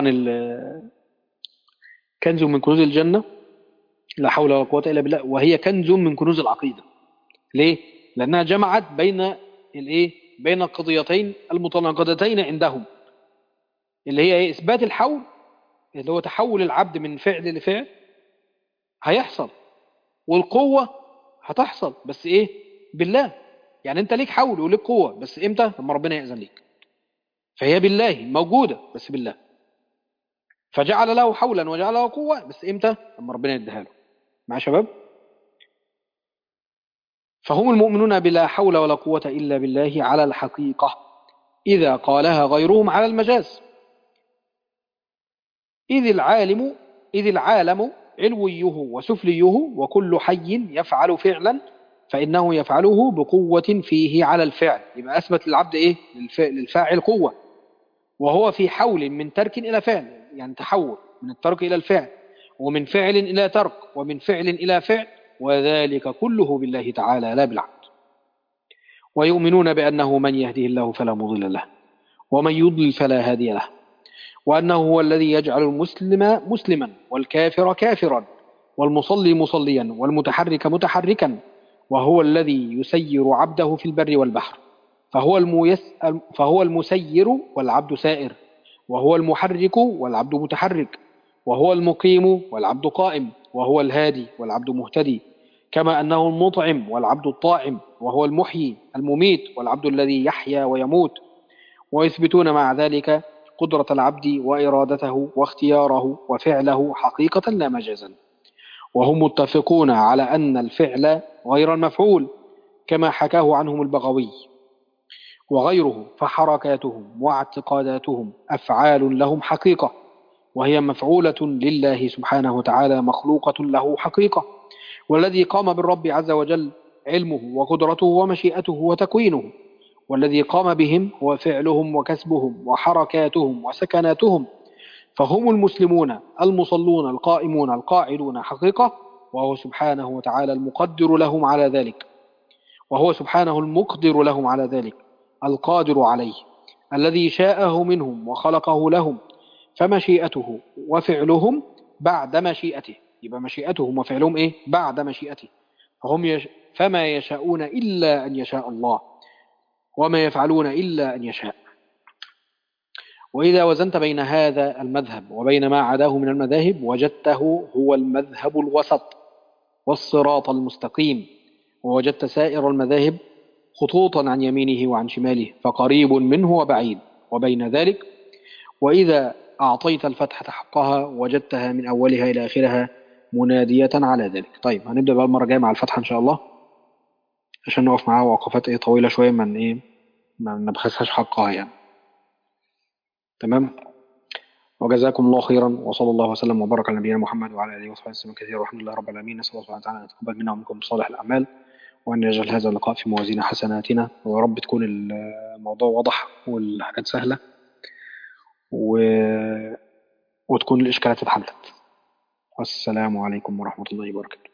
كنز من كنوز الجنة لا حول ولا قوة إلا بالله وهي كنز من كنوز العقيدة ليه؟ لأنها جمعت بين الإيه؟ بين القضيتين المتناقضتين عندهم اللي هي إيه؟ إثبات الحول اللي هو تحول العبد من فعل لفعل هيحصل والقوة هتحصل بس إيه؟ بالله يعني أنت ليك حول وليك قوة بس إمتى؟ لما ربنا يأذن ليك فهي بالله موجودة بس بالله فجعل له حولا وجعل له قوة بس إمتى؟ لما ربنا يديها له مع شباب فهم المؤمنون بلا حول ولا قوة إلا بالله على الحقيقة إذا قالها غيرهم على المجاز إذ العالم إذ العالم علويه وسفليه وكل حي يفعل فعلا فإنه يفعله بقوة فيه على الفعل يبقى أثبت للعبد إيه للفاعل قوة وهو في حول من ترك إلى فعل يعني تحول من الترك إلى الفعل ومن فعل إلى ترك ومن فعل إلى فعل وذلك كله بالله تعالى لا بالعبد ويؤمنون بأنه من يهده الله فلا مضل له ومن يضلل فلا هادي له وأنه هو الذي يجعل المسلم مسلما والكافر كافرا والمصلي مصليا والمتحرك متحركا وهو الذي يسير عبده في البر والبحر فهو, الميس فهو المسير والعبد سائر وهو المحرك والعبد متحرك وهو المقيم والعبد قائم وهو الهادي والعبد مهتدي كما أنه المطعم والعبد الطاعم وهو المحيي المميت والعبد الذي يحيا ويموت ويثبتون مع ذلك قدرة العبد وإرادته واختياره وفعله حقيقة لا مجازا وهم متفقون على أن الفعل غير المفعول كما حكاه عنهم البغوي وغيره فحركاتهم واعتقاداتهم أفعال لهم حقيقة وهي مفعولة لله سبحانه وتعالى مخلوقة له حقيقة والذي قام بالرب عز وجل علمه وقدرته ومشيئته وتكوينه والذي قام بهم هو فعلهم وكسبهم وحركاتهم وسكناتهم فهم المسلمون المصلون القائمون القاعدون حقيقة وهو سبحانه وتعالى المقدر لهم على ذلك وهو سبحانه المقدر لهم على ذلك القادر عليه الذي شاءه منهم وخلقه لهم فمشيئته وفعلهم بعد مشيئته يبقى مشيئتهم وفعلهم إيه بعد مشيئته فهم يش... فما يشاءون إلا أن يشاء الله وما يفعلون إلا أن يشاء وإذا وزنت بين هذا المذهب وبين ما عداه من المذاهب وجدته هو المذهب الوسط والصراط المستقيم ووجدت سائر المذاهب خطوطا عن يمينه وعن شماله فقريب منه وبعيد وبين ذلك وإذا أعطيت الفتحة حقها وجدتها من أولها إلى آخرها منادية على ذلك طيب هنبدأ بقى المرة الجاية مع الفتحة إن شاء الله عشان نقف معاها وقفات إيه طويلة شوية من إيه ما نبخسهاش حقها يعني تمام وجزاكم الله خيرا وصلى الله وسلم وبارك على نبينا محمد وعلى اله وصحبه وسلم كثيرا والحمد لله رب العالمين نسال الله سبحانه وتعالى ان يتقبل منا ومنكم صالح الاعمال وان يجعل هذا اللقاء في موازين حسناتنا ويا رب تكون الموضوع واضح والحاجات سهله و... وتكون الاشكالات اتحلت والسلام عليكم ورحمه الله وبركاته